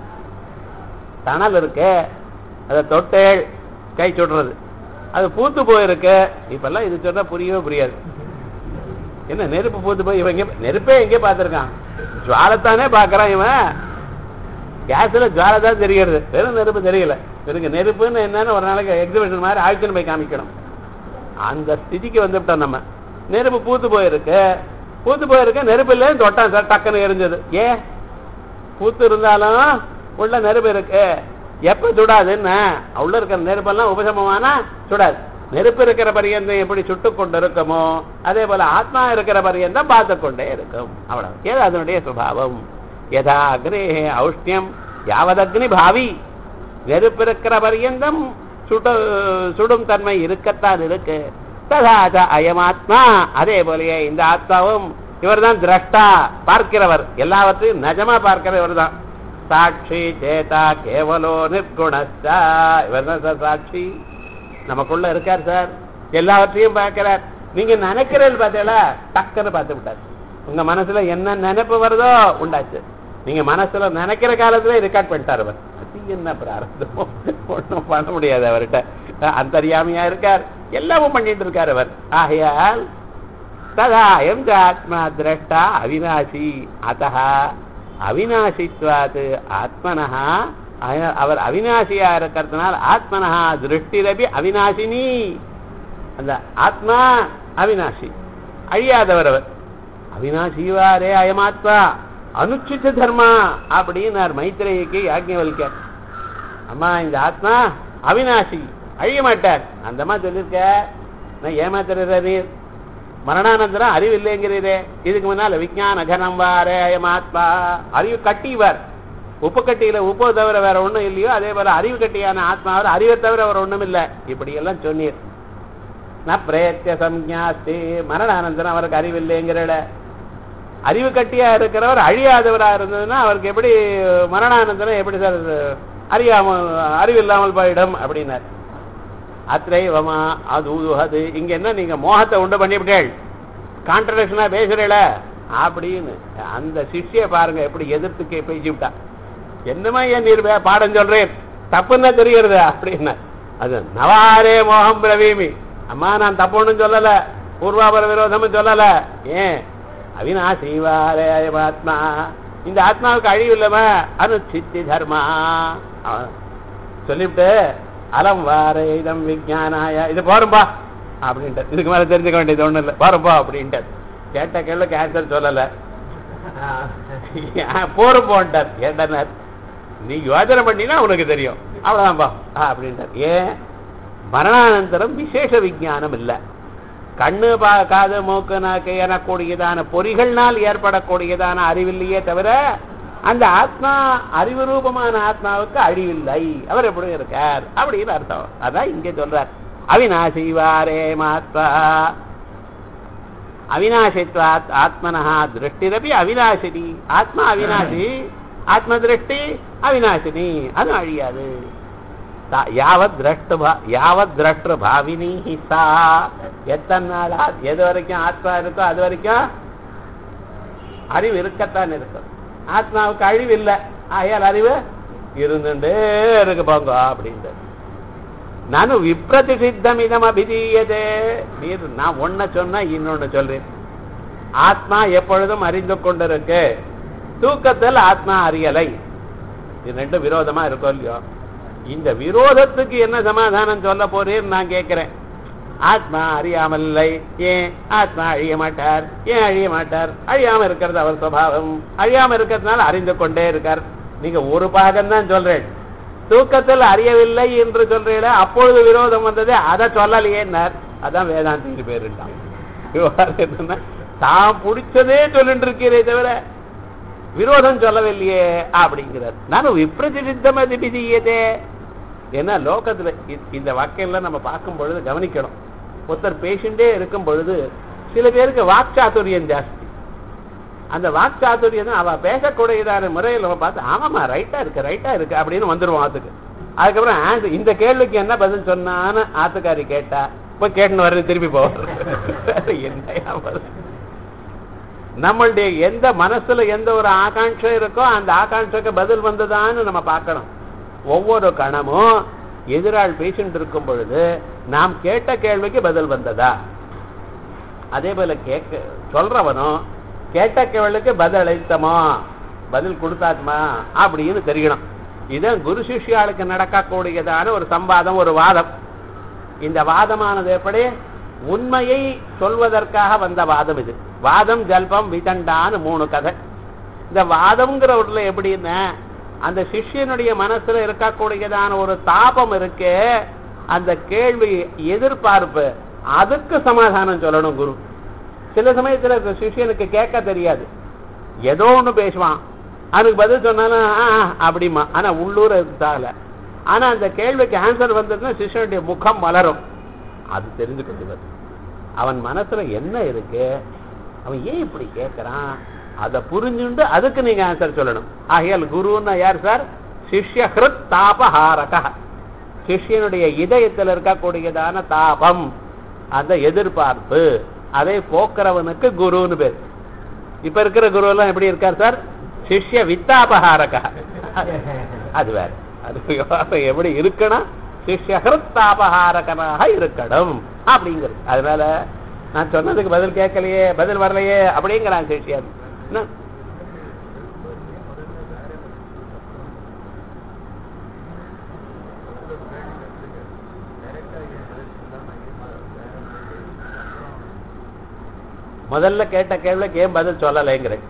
தணல் இருக்கு அதை தொட்டேள் கை சுடுறது அது பூத்து போயிருக்கு இப்பெல்லாம் இது சொன்னா புரியவே புரியாது என்ன நெருப்பு பூத்து போய் இவன் எங்க நெருப்பே எங்கே பார்த்திருக்கான் ஜுவாலத்தானே பார்க்கறான் இவன் கேஸ்ல ஜுவாலை தான் தெரிகிறது வெறும் நெருப்பு தெரியல இவருக்கு நெருப்புன்னு என்னன்னு ஒரு நாளைக்கு எக்ஸிபிஷன் மாதிரி ஆக்ஷன் போய் காமிக்கணும் அந்த ஸ்திதிக்கு வந்துவிட்டோம் நம்ம நெருப்பு பூத்து போயிருக்கு பூத்து போயிருக்கு நெருப்பு இல்லைன்னு தொட்டான் சார் டக்குன்னு எரிஞ்சது ஏன் பூத்து இருந்தாலும் உள்ள நெருப்பு இருக்கு எப்ப சுடாதுன்னு உள்ள இருக்கிற நெருப்பெல்லாம் உபசமமானா சுடாது நெருப்பு இருக்கிற பரியந்தம் எப்படி சுட்டு கொண்டு இருக்குமோ அதே போல ஆத்மா இருக்கிற பரியந்தம் பார்த்து கொண்டே இருக்கும் அவ்வளவு ஏது அதனுடைய சுபாவம் யதா அக்னே ஔஷ்ணியம் யாவதக்னி பாவி நெருப்பு இருக்கிற பரியந்தம் சுட சுடும் தன்மை இருக்கத்தான் இருக்கு ததாத அயமாத்மா அதே போலயே இந்த ஆத்மாவும் இவர்தான் திரஷ்டா பார்க்கிறவர் எல்லாவற்றையும் நிஜமா பார்க்கிறவர் தான் சாட்சி சேதா கேவலோ நிர்குணஸ்தா இவர் தான் சார் சாட்சி நமக்குள்ள இருக்கார் சார் எல்லாவற்றையும் பார்க்கிறார் நீங்க நினைக்கிறேன்னு பார்த்தீங்களா டக்குன்னு பார்த்து விட்டார் உங்க மனசுல என்ன நினைப்பு வருதோ உண்டாச்சு நீங்க மனசுல நினைக்கிற காலத்துல ரெக்கார்ட் பண்ணிட்டார் அவர் அது என்ன பிராரத்தமோ ஒண்ணும் பண்ண முடியாது அவர்கிட்ட அந்தரியாமையா இருக்கார் எல்லாமும் பண்ணிட்டு இருக்கார் அவர் ஆகையால் ததா எம் ஆத்மா திரஷ்டா அவிநாசி அத்தः அவிநாசித்வாத் ஆத்மனஹா அய- அவர் அவிநாசியா இருக்கிறதுனால ஆத்மனஹா திருஷ்டிரபி அவிநாசினி அந்த ஆத்மா அவிநாசி அழியாதவர் அவர் அவிநாசிவாரே அயமாத்மா அனுச்சித தர்மா அப்படின்னார் மைத்ரேயிக்கு யாஜ்ஞவல்கர் அம்மா இந்த ஆத்மா அவிநாசி அழிய மாட்டார் அந்த மாதிரி சொல்லியிருக்க நான் ஏமாத்துறீர் நீர் மரணானந்தரம் அறிவு இல்லைங்கிறீரே இதுக்கு முன்னால விஞ்ஞான கனம் வாரே அயமாத்மா அறிவு கட்டிவர் உப்பு கட்டியில உப்பு தவிர வேற ஒண்ணும் இல்லையோ அதே போல அறிவு கட்டியான ஆத்மாவில் அறிவை தவிர வேற ஒண்ணும் இல்லை இப்படி எல்லாம் சொன்னீர் ந பிரேத்திய சம்ஞாஸ்தி மரணானந்தரம் அவருக்கு அறிவு இல்லைங்கிறட அறிவு கட்டியா இருக்கிறவர் அழியாதவரா இருந்ததுன்னா அவருக்கு எப்படி மரணானந்தரம் எப்படி சார் அறியாமல் அறிவு இல்லாமல் போயிடும் அப்படின்னார் அத்ரைவமா அது அது இங்க என்ன நீங்க மோகத்தை உண்டு பண்ணிவிட்டேள் கான்ட்ரடிக்ஷனா பேசுறீல அப்படின்னு அந்த சிஷ்ய பாருங்க எப்படி எதிர்த்து கே- பேசிவிட்டா என்னமா ஏன் நீர் வே- பாடம் சொல்றேன் தப்புன்னா தெரிகிறது அப்படின்னா அது நவாரே மோகம் பிரவீமி அம்மா நான் தப்பு ஒண்ணும் சொல்லல பூர்வாபர விரோதமும் சொல்லல ஏன் அவினாசிவாரே ஆத்மா இந்த ஆத்மாவுக்கு அழிவு இல்லம அனுச்சித்தி தர்மா அவன் சொல்லிவிட்டு அலம் வார இதம் விஜயானாய இது போறோம்பா அப்படின்ட்டு இதுக்கு மேல தெரிஞ்சுக்க வேண்டியது ஒண்ணும் இல்லை போறோம்பா அப்படின்ட்டு கேட்ட கேள்விக்கு ஆன்சர் சொல்லல போறோம் போன்ட்டார் ஏண்டனர் நீ யோஜனை பண்ணினா உனக்கு தெரியும் அவ்வளவுதான்பா அப்படின்ட்டார் ஏன் மரணானந்தரம் விசேஷ விஞ்ஞானம் இல்லை கண்ணு பா காது மூக்கு நாக்கு எனக்கூடியதான பொறிகள்னால் ஏற்படக்கூடியதான அறிவில்லையே தவிர அந்த ஆத்மா அறிவு ரூபமான ஆத்மாவுக்கு அழிவில்லை அவர் எப்படி இருக்கார் அப்படின்னு அர்த்தம் அதான் இங்கே சொல்றார் அவிநாசி வாரே மாத்மா அவிநாசித்வாத் ஆத்மனஹா திருஷ்டிரபி அவிநாசினி ஆத்மா அவிநாசி ஆத்ம திருஷ்டி அவிநாசினி அது அழியாது தா- யாவத் திரஷ்டு பா- யாவத் திரஷ்டு பாவினி சா எத்தனை நாள் ஆ- எது வரைக்கும் ஆத்மா இருக்கோ அது வரைக்கும் அறிவு இருக்கத்தான் இருக்கும் ஆத்மாவுக்கு அழிவு இல்லை ஆயால் அறிவு இருந்துட்டே இருக்கு போங்க அப்படின்ட்டு நானும் விப்ரதிசித்தம் இதம் அபிதீயதே நீர் நான் ஒன்ன சொன்னா இன்னொன்னு சொல்றேன் ஆத்மா எப்பொழுதும் அறிந்து கொண்டிருக்கு தூக்கத்தில் ஆத்மா அறியலை இது ரெண்டும் விரோதமா இருக்கும் இல்லையோ இந்த விரோதத்துக்கு என்ன சமாதானம் சொல்ல போறேன்னு நான் கேட்கிறேன் ஆத்மா அறியாமல் இல்லை ஏன் ஆத்மா அழிய மாட்டார் ஏன் அழிய மாட்டார் அழியாம இருக்கிறது அவர் சுபாவம் அழியாம இருக்கிறதுனால அறிந்து கொண்டே இருக்கார் நீங்க ஒரு பாகம் தான் சொல்றேன் தூக்கத்தில் அறியவில்லை என்று சொல்றீங்களே அப்பொழுது விரோதம் வந்தது அதை சொல்லலையேன்னார் அதான் வேதாந்திக்கு பேருட்டான் விவகாரம் என்னன்னா தான் பிடிச்சதே சொல்லிட்டு இருக்கிறே தவிர விரோதம் சொல்லவில்லையே அப்படிங்கிறார் நானும் விப்ரதிசித்தம் அது விதியதே ஏன்னா லோகத்துல இ- இந்த வாக்கியெல்லாம் நம்ம பார்க்கும் பொழுது கவனிக்கணும் ஒருத்தர் பேஷண்டே இருக்கும் பொழுது சில பேருக்கு வாக்சாத்துரியம் ஜாஸ்தி அந்த வாக்சாத்துரியம் தான் அவ பேசக்கூடியதான முறையில் நம்ம பார்த்து ஆமாமா ரைட்டா இருக்கு ரைட்டா இருக்கு அப்படின்னு வந்துருவோம் ஆத்துக்கு அதுக்கப்புறம் answer- இந்த கேள்விக்கு என்ன பதில் சொன்னான்னு ஆத்துக்காரி கேட்டா போய் கேட்டுன்னு வரேன் திருப்பி போவார் என்னையா பதில்? நம்மளுடைய எந்த மனசுல எந்த ஒரு ஆகாங்ஷை இருக்கோ அந்த ஆகாங்ஷைக்கு பதில் வந்ததான்னு நம்ம பார்க்கணும் ஒவ்வொரு கணமும் எதிராள் பேசிட்டு இருக்கும் பொழுது நாம் கேட்ட கேள்விக்கு பதில் வந்ததா அதே போல கேட்க சொல்றவனும் கேட்ட கேள்விக்கு பதில் அளித்தமா பதில் கொடுத்தாச்சுமா அப்படின்னு தெரியணும் இதுதான் குரு சிஷ்யாளுக்கு நடக்கக்கூடியதான ஒரு சம்பாதம் ஒரு வாதம் இந்த வாதமானது எப்படி உண்மையை சொல்வதற்காக வந்த வாதம் இது வாதம் ஜல்பம் விதண்டான்னு மூணு கதை இந்த வாதம்ங்கிற ஒருல எப்படின்னா அந்த சிஷ்யனுடைய மனசுல இருக்கக்கூடியதான ஒரு தாபம் இருக்கு அந்த கேள்வி எதிர்பார்ப்பு அதுக்கு சமாதானம் சொல்லணும் குரு சில சமயத்துல இந்த சிஷ்யனுக்கு கேட்க தெரியாது ஏதோ ஒண்ணு பேசுவான் அதுக்கு பதில் சொன்னாலும் ஆ, ஆ, அப்படிமா ஆனா உள்ளூர் தாகல ஆனா அந்த கேள்விக்கு ஆன்சர் வந்ததுன்னா சிஷ்யனுடைய முகம் மலரும் அது தெரிஞ்சு கொள்வது அவன் மனசுல என்ன இருக்கு அவன் ஏன் இப்படி கேட்கறான் அதை புரிஞ்சுண்டு அதுக்கு நீங்க ஆன்சர் சொல்லணும் ஆகையால் குருன்னா யார் சார் சிஷ்ய ஹிருத் தாபஹாரக சிஷ்யனுடைய இதயத்தில் இருக்கக்கூடியதான தாபம் அந்த எதிர்பார்ப்பு அதை போக்குறவனுக்கு குருன்னு பேர் இப்ப இருக்கிற குரு எல்லாம் எப்படி இருக்கார் சார் சிஷ்ய வித்தாபகாரக அது வேற அது விவகாரம் எப்படி இருக்கணும் சிஷ்ய ஹிருத்தாபகாரகனாக இருக்கணும் அப்படிங்கிறது அதனால நான் சொன்னதுக்கு பதில் கேட்கலையே பதில் வரலையே அப்படிங்கிறான் சிஷ்யன் என்ன? முதல்ல கேட்ட கேள்விக்கு ஏன் பதில் சொல்லலைங்கிறேன்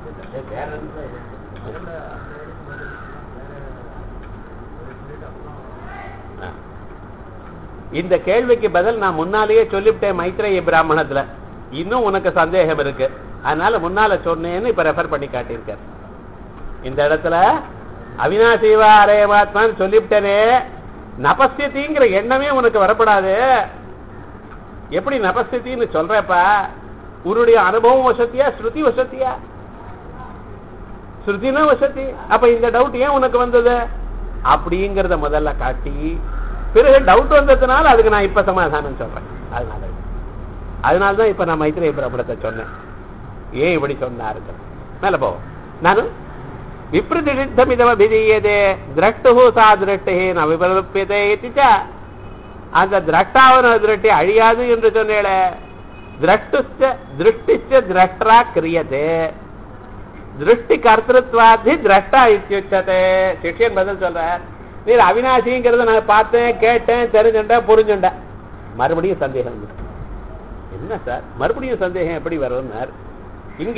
ஆ. இந்த கேள்விக்கு பதில் நான் முன்னாலேயே சொல்லிவிட்டேன் மைத்ரேய பிராமணத்துல இன்னும் உனக்கு சந்தேகம் இருக்கு அதனால முன்னால சொன்னேன்னு இப்ப ரெஃபர் பண்ணி காட்டியிருக்கார் இந்த இடத்துல அவினாசிவா அரேமாத்மான்னு சொல்லிவிட்டனே நபஸ்யத்திங்கிற எண்ணமே உனக்கு வரப்படாது எப்படி நபஸ்தின்னு சொல்றப்ப உன்னுடைய அனுபவம் வசத்தியா ஸ்ருதி வசத்தியா ஸ்ருதினா வசதி அப்ப இந்த டவுட் ஏன் உனக்கு வந்தது அப்படிங்கறத முதல்ல காட்டி பிறகு டவுட் வந்ததுனால அதுக்கு நான் இப்ப சமாதானம் சொல்றேன் அதனால அதனாலதான் இப்ப நான் மைத்ரேய பிரபலத்தை சொன்னேன் ஏன் இப்படி சொன்னாருங்க மேல போவோம் நானும் விப்ரதிஷித்தமிதமபிதீயதே திரஷ்டு சா திருஷ்டே ந விபலுப்பியதே இति ச அந்த திரஷ்டாவன திருஷ்டி அழியாது என்று சொன்னேள திரஷ்டுச்ச திருஷ்டிச்ச திரஷ்டரா கிரியதே திருஷ்டி கர்த்தத்வாதி திரஷ்டா இத்தியுச்சதே சிஷ்யன் பதில் சொல்றார் நீர் அவினாசிங்கிறத நான் பார்த்தேன் கேட்டேன் தெரிஞ்சுட்டேன் புரிஞ்சுட்டேன் மறுபடியும் சந்தேகம் வந்துச்சு. என்ன சார் மறுபடியும் சந்தேகம் எப்படி வரும்னார் இங்க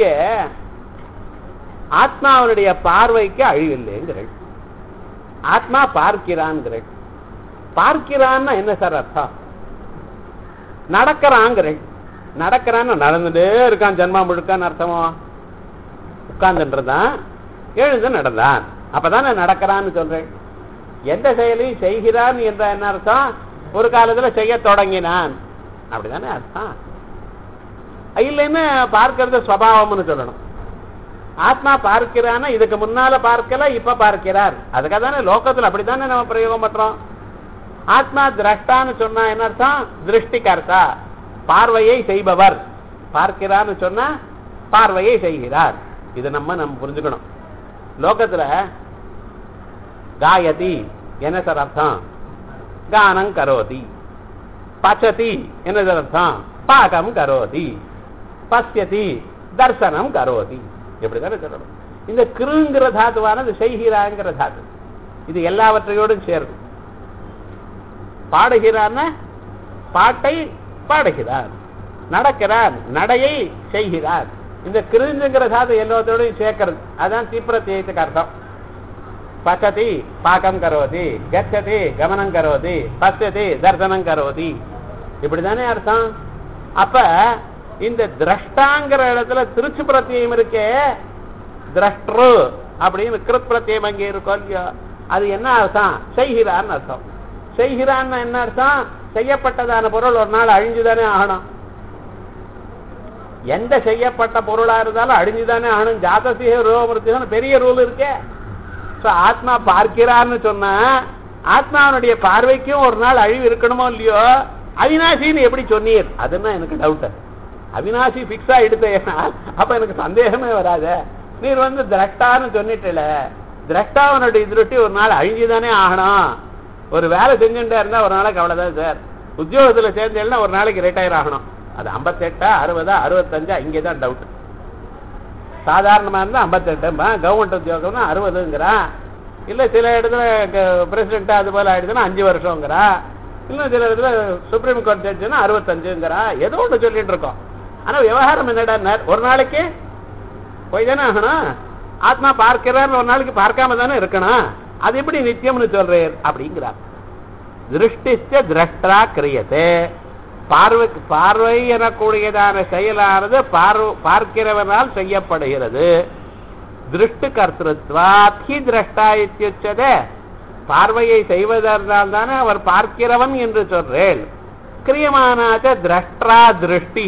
ஆத்மாவனுடைய பார்வைக்கு அழிவில்லைங்கிறள் ஆத்மா பார்க்கிறான்கிறள் பார்க்கிறான்னா என்ன சார் அர்த்தம் நடக்கிறாங்கிறள் நடக்கிறான்னு நடந்துட்டே இருக்கான் ஜென்மா முழுக்கான்னு அர்த்தமோ உட்கார்ந்துன்றதான் எழுந்து நடந்தான் அப்பதானே நடக்கிறான்னு சொல்றேன் எந்த செயலையும் செய்கிறான் என்ற என்ன அர்த்தம் ஒரு காலத்துல செய்ய தொடங்கினான் அப்படிதானே அர்த்தம் இல்லைன்னு பார்க்கறது சுவாவம்னு சொல்லணும் ஆத்மா பார்க்கிறான்னா இதுக்கு முன்னால பார்க்கல இப்ப பார்க்கிறார் அதுக்காக தானே லோகத்துல அப்படித்தானே நம்ம பிரயோகம் பண்றோம் ஆத்மா திரஷ்டான்னு சொன்னா என்ன அர்த்தம் திருஷ்டிகர்த்தா பார்வையை செய்பவர் பார்க்கிறான்னு சொன்னா பார்வையை செய்கிறார் இது நம்ம நம்ம புரிஞ்சுக்கணும் லோகத்துல காயதி என்ன சார் அர்த்தம் கானம் கரோதி பச்சதி என்ன சார் அர்த்தம் பாகம் கரோதி பசியதி தர்சனம் கரோதி எப்படிதானே சொல்லணும் இந்த கிருங்கிற தாத்துவானது செய்கிறாங்கிற தாத்து இது எல்லாவற்றையோடும் சேரும் பாடுகிறான் பாட்டை பாடுகிறார் நடக்கிறார் நடையை செய்கிறார் இந்த கிருஞ்சுங்கிற தாது எல்லாத்தோடையும் சேர்க்கிறது அதான் தீப்பிரத்தியத்துக்கு அர்த்தம் பச்சதி பாகம் கரோதி கச்சதி கமனம் கரோதி பச்சதி தர்சனம் கரோதி இப்படிதானே அர்த்தம் அப்ப இந்த திரஷ்டாங்கிற இடத்துல திருச்சி பிரத்தியம் இருக்கே திரஷ்டு அப்படின்னு கிருத் பிரத்தியம் அங்கே இருக்கும் இல்லையோ அது என்ன அர்த்தம் செய்கிறான்னு அர்த்தம் செய்கிறான்னு என்ன அர்த்தம் செய்யப்பட்டதான பொருள் ஒரு நாள் அழிஞ்சுதானே ஆகணும் எந்த செய்யப்பட்ட பொருளா இருந்தாலும் அழிஞ்சுதானே ஆகணும் ஜாதசிய ரோமர்த்திதான் பெரிய ரூல் இருக்கே சோ ஆத்மா பார்க்கிறான்னு சொன்னா ஆத்மாவனுடைய பார்வைக்கும் ஒரு நாள் அழிவு இருக்கணுமோ இல்லையோ அவினாசின்னு எப்படி சொன்னீர் அதுன்னா எனக்கு டவுட் அவினாசி பிக்ஸா எடுத்தேனால் அப்ப எனக்கு சந்தேகமே வராத நீர் வந்து திரஷ்டான்னு சொன்னிட்டல திரஷ்டாவனுடைய திருட்டி ஒரு நாள் அழிஞ்சுதானே ஆகணும் ஒரு வேலை செஞ்சுட்டே இருந்தா ஒரு நாளைக்கு அவ்வளவுதான் சார் உத்தியோகத்துல சேர்ந்தேன்னா ஒரு நாளைக்கு ரிட்டையர் ஆகணும் அது ஐம்பத்தெட்டா அறுபதா அறுபத்தஞ்சா இங்கேதான் டவுட் சாதாரணமா இருந்தா ஐம்பத்தெட்டுமா கவர்மெண்ட் உத்தியோகம்னா அறுபதுங்கிறான் இல்ல சில இடத்துல பிரசிடென்ட் அது போல ஆயிடுதுன்னா அஞ்சு வருஷங்கிறா இன்னும் சில இதுல சுப்ரீம் கோர்ட் ஜட்ஜுன்னா அறுபத்தஞ்சுங்கிறா ஏதோ ஒன்று சொல்லிட்டு இருக்கோம் ஆனா விவகாரம் என்னடா ஒரு நாளைக்கு போய் தானே ஆகணும் ஆத்மா பார்க்கிறார் ஒரு நாளைக்கு பார்க்காம தானே இருக்கணும் அது எப்படி நித்தியம்னு சொல்றேன் அப்படிங்கிறார் திருஷ்டிச்ச திரஷ்டா கிரியதே பார்வை பார்வை எனக்கூடியதான செயலானது பார்வ பார்க்கிறவனால் செய்யப்படுகிறது திருஷ்டு கர்த்திருத்வாத் ஹி திரஷ்டா இத்தியுச்சதே பார்வையை செய்வதனால் தானே அவர் பார்க்கிறவன் என்று சொல்றேன் கிரியமானாச்ச திரஷ்டா திருஷ்டி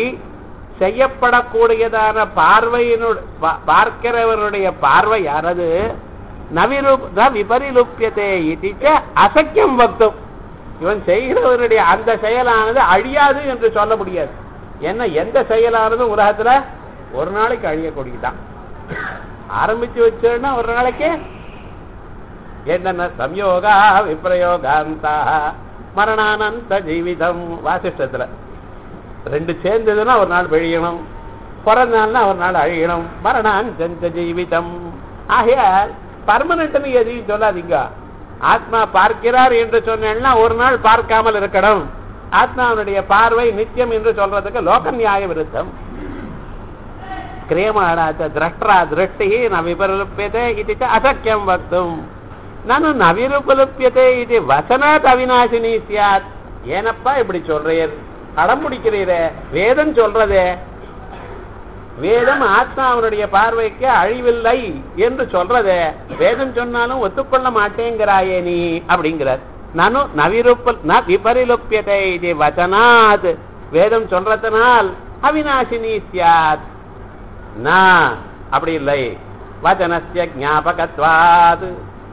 செய்யப்படக்கூடியதான பார்வையினுடைய பார்க்கிறவருடைய பார்வையானது நவிரு ந விபரிலுப்பியதே இதிச்ச அசக்கியம் வக்தும் இவன் செய்கிறவனுடைய அந்த செயலானது அழியாது என்று சொல்ல முடியாது என்ன எந்த செயலானதும் உலகத்துல ஒரு நாளைக்கு அழியக்கூடியதான் ஆரம்பிச்சு வச்சோன்னா ஒரு நாளைக்கு என்னென்ன சம்யோகா விப்ரயோகாந்தா மரணானந்த ஜீவிதம் வாசிஷ்டத்துல ரெண்டு சேர்ந்ததுன்னா ஒரு நாள் விழியணும் பிறந்த நாள்னா ஒரு நாள் அழியணும் மரணாந்த ஜீவிதம் ஆகையால் பர்மனன்ட்னு எதையும் சொல்லாதீங்க ஆத்மா பார்க்கிறார் என்று சொன்னா ஒரு நாள் பார்க்காமல் இருக்கணும் ஆத்மாவுடைய பார்வை நித்தியம் என்று சொல்றதுக்கு லோக நியாய விருத்தம் கிரியமாணாச்ச திரஷ்டா திருஷ்டி ந விபருப்பியதே இது அசக்கியம் வக்தும் நான் நவிருபலுப்பியதே இது வசனாத் அவிநாசினி சியாத் ஏனப்பா இப்படி சொல்றீர் அடம் பிடிக்கிறீரே வேதம் சொல்றதே வேதம் ஆத்மாவனுடைய பார்வைக்கு அழிவில்லை என்று சொல்றதே வேதம் சொன்னாலும் ஒத்துக்கொள்ள மாட்டேங்கிறாயே நீ அப்படிங்கிறார் நானும் நவிருப்பல் ந விபரிலுப்பியதை இது வச்சனாத் வேதம் சொல்றதனால் அவிநாசினி சியாத் நான் அப்படி இல்லை வச்சனஸ்ய ஞாபகத்வாத்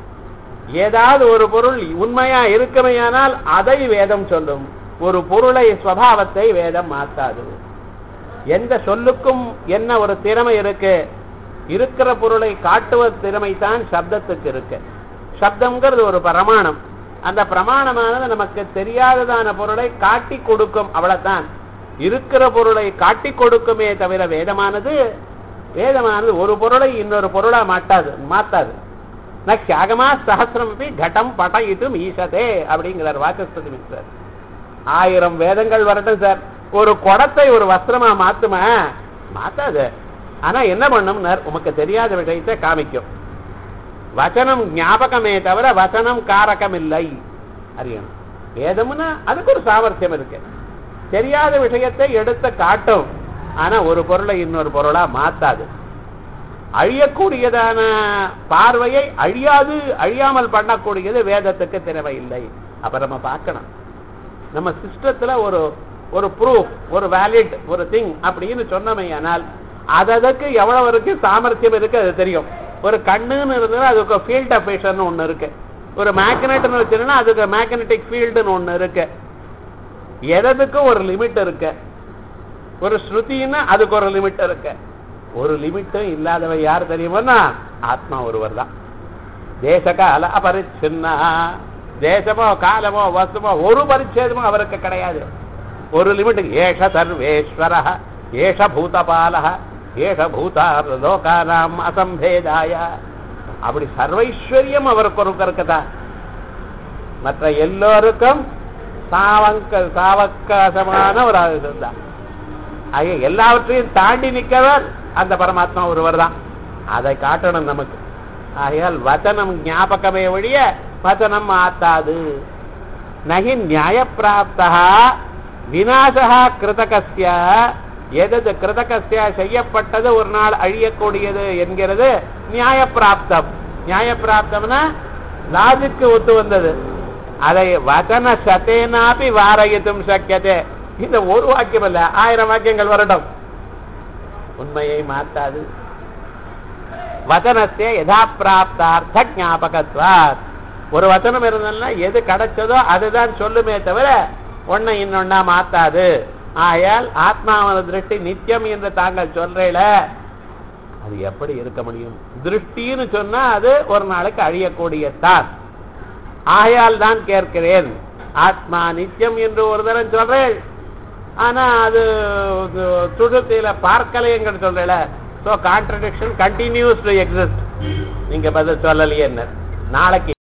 ஏதாவது ஒரு பொருள் உண்மையா இருக்குமையானால் அதை வேதம் சொல்லும் ஒரு பொருளை ஸ்வபாவத்தை வேதம் மாத்தாது எந்த சொல்லுக்கும் என்ன ஒரு திறமை இருக்கு இருக்கிற பொருளை காட்டுவது திறமை தான் சப்தத்துக்கு இருக்கு சப்தம்ங்கிறது ஒரு பிரமாணம் அந்த பிரமாணமானது நமக்கு தெரியாததான பொருளை காட்டி கொடுக்கும் அவ்வளவுதான் இருக்கிற பொருளை காட்டி கொடுக்குமே தவிர வேதமானது வேதமானது ஒரு பொருளை இன்னொரு பொருளா மாட்டாது மாத்தாது நக்ஷாகமா சகசிரம் கட்டம் பட்டயிட்டும் ஈசதே அப்படிங்கிறார் வாசஸ்பதி மிஸ்ரர் ஆயிரம் வேதங்கள் வரட்டும் சார் ஒரு குடத்தை ஒரு வஸ்திரமா மாத்துமா மாத்தாது ஆனா என்ன பண்ணும் உமக்கு தெரியாத விஷயத்தை காமிக்கும் வசனம் ஞாபகமே தவிர வசனம் காரகம் இல்லை அறியணும் வேதம்னா அதுக்கு ஒரு சாமர்த்தியம் இருக்கு தெரியாத விஷயத்தை எடுத்து காட்டும் ஆனா ஒரு பொருளை இன்னொரு பொருளா மாத்தாது அழியக்கூடியதான பார்வையை அழியாது அழியாமல் பண்ணக்கூடியது வேதத்துக்கு தேவையில்லை அப்ப நம்ம பார்க்கணும் நம்ம சிஸ்டத்துல ஒரு ஒரு ப்ரூஃப் ஒரு வேலிட் ஒரு திங் அப்படின்னு சொன்னமே ஆனால் அதற்கு எவ்வளவு இருக்கு சாமர்த்தியம் இருக்கு அது தெரியும் ஒரு கண்ணுன்னு இருந்ததுன்னா அதுக்கு ஃபீல்ட் ஆஃப் விஷன் ஒண்ணு இருக்கு ஒரு மேக்னெட்னு வச்சுன்னா அதுக்கு மேக்னெட்டிக் ஃபீல்டுன்னு ஒண்ணு இருக்கு எதற்கும் ஒரு லிமிட் இருக்கு ஒரு ஸ்ருதின்னா அதுக்கு ஒரு லிமிட் இருக்கு ஒரு லிமிட்டும் இல்லாதவ யார் தெரியுமோன்னா ஆத்மா ஒருவர் தான் தேசகால அபரிச்சின்னா தேசமோ காலமோ வசுமோ ஒரு பரிச்சேதமோ அவருக்கு கிடையாது ஒரு லிமிட் ஏஷ சர்வேஸ்வர ஏஷ பூதபால ஏஷ பூதார் லோகானாம் அசம்பேதாய அப்படி சர்வைஸ்வரியம் அவருக்கு ஒரு இருக்குதா மற்ற எல்லோருக்கும் சாவங்க சாவக்காசமான ஒரு தான் ஆகிய எல்லாவற்றையும் தாண்டி நிற்கிறவர் அந்த பரமாத்மா ஒருவர் தான் அதை காட்டணும் நமக்கு ஆகையால் வச்சனம் ஞாபகமே ஒழிய வச்சனம் ஆத்தாது நகி நியாய பிராப்தா விநாசகா கிருதகஸ்ய எதது கிருதகஸ்ய செய்யப்பட்டது ஒரு நாள் அழியக்கூடியது என்கிறது நியாய பிராப்தம் நியாய பிராப்தம்னா லாஜிக்கு ஒத்து வந்தது அதை வச்சன சத்தேனாபி வாரயித்தும் சக்கியதே இந்த ஒரு வாக்கியம் இல்ல ஆயிரம் வாக்கியங்கள் வரட்டும் உண்மையை மாத்தாது வச்சனத்தை யதா பிராப்தார்த்த ஞாபகத்வாத் ஒரு வச்சனம் இருந்ததுன்னா எது கிடைச்சதோ அதுதான் சொல்லுமே தவிர ஒன்னை இன்னொன்னா மாத்தாது ஆயால் ஆத்மாவன திருஷ்டி நித்தியம் என்று தாங்கள் சொல்றீல அது எப்படி இருக்க முடியும் திருஷ்டின்னு சொன்னா அது ஒரு நாளைக்கு அழியக்கூடியதான் ஆகையால் தான் கேட்கிறேன் ஆத்மா நித்தியம் என்று ஒரு தரம் சொல்றேன் ஆனா அது சுழுத்தில பார்க்கலையங்கிற சொல்றல so contradiction continues to exist நீங்க பதில் சொல்லலையே என்ன நாளைக்கு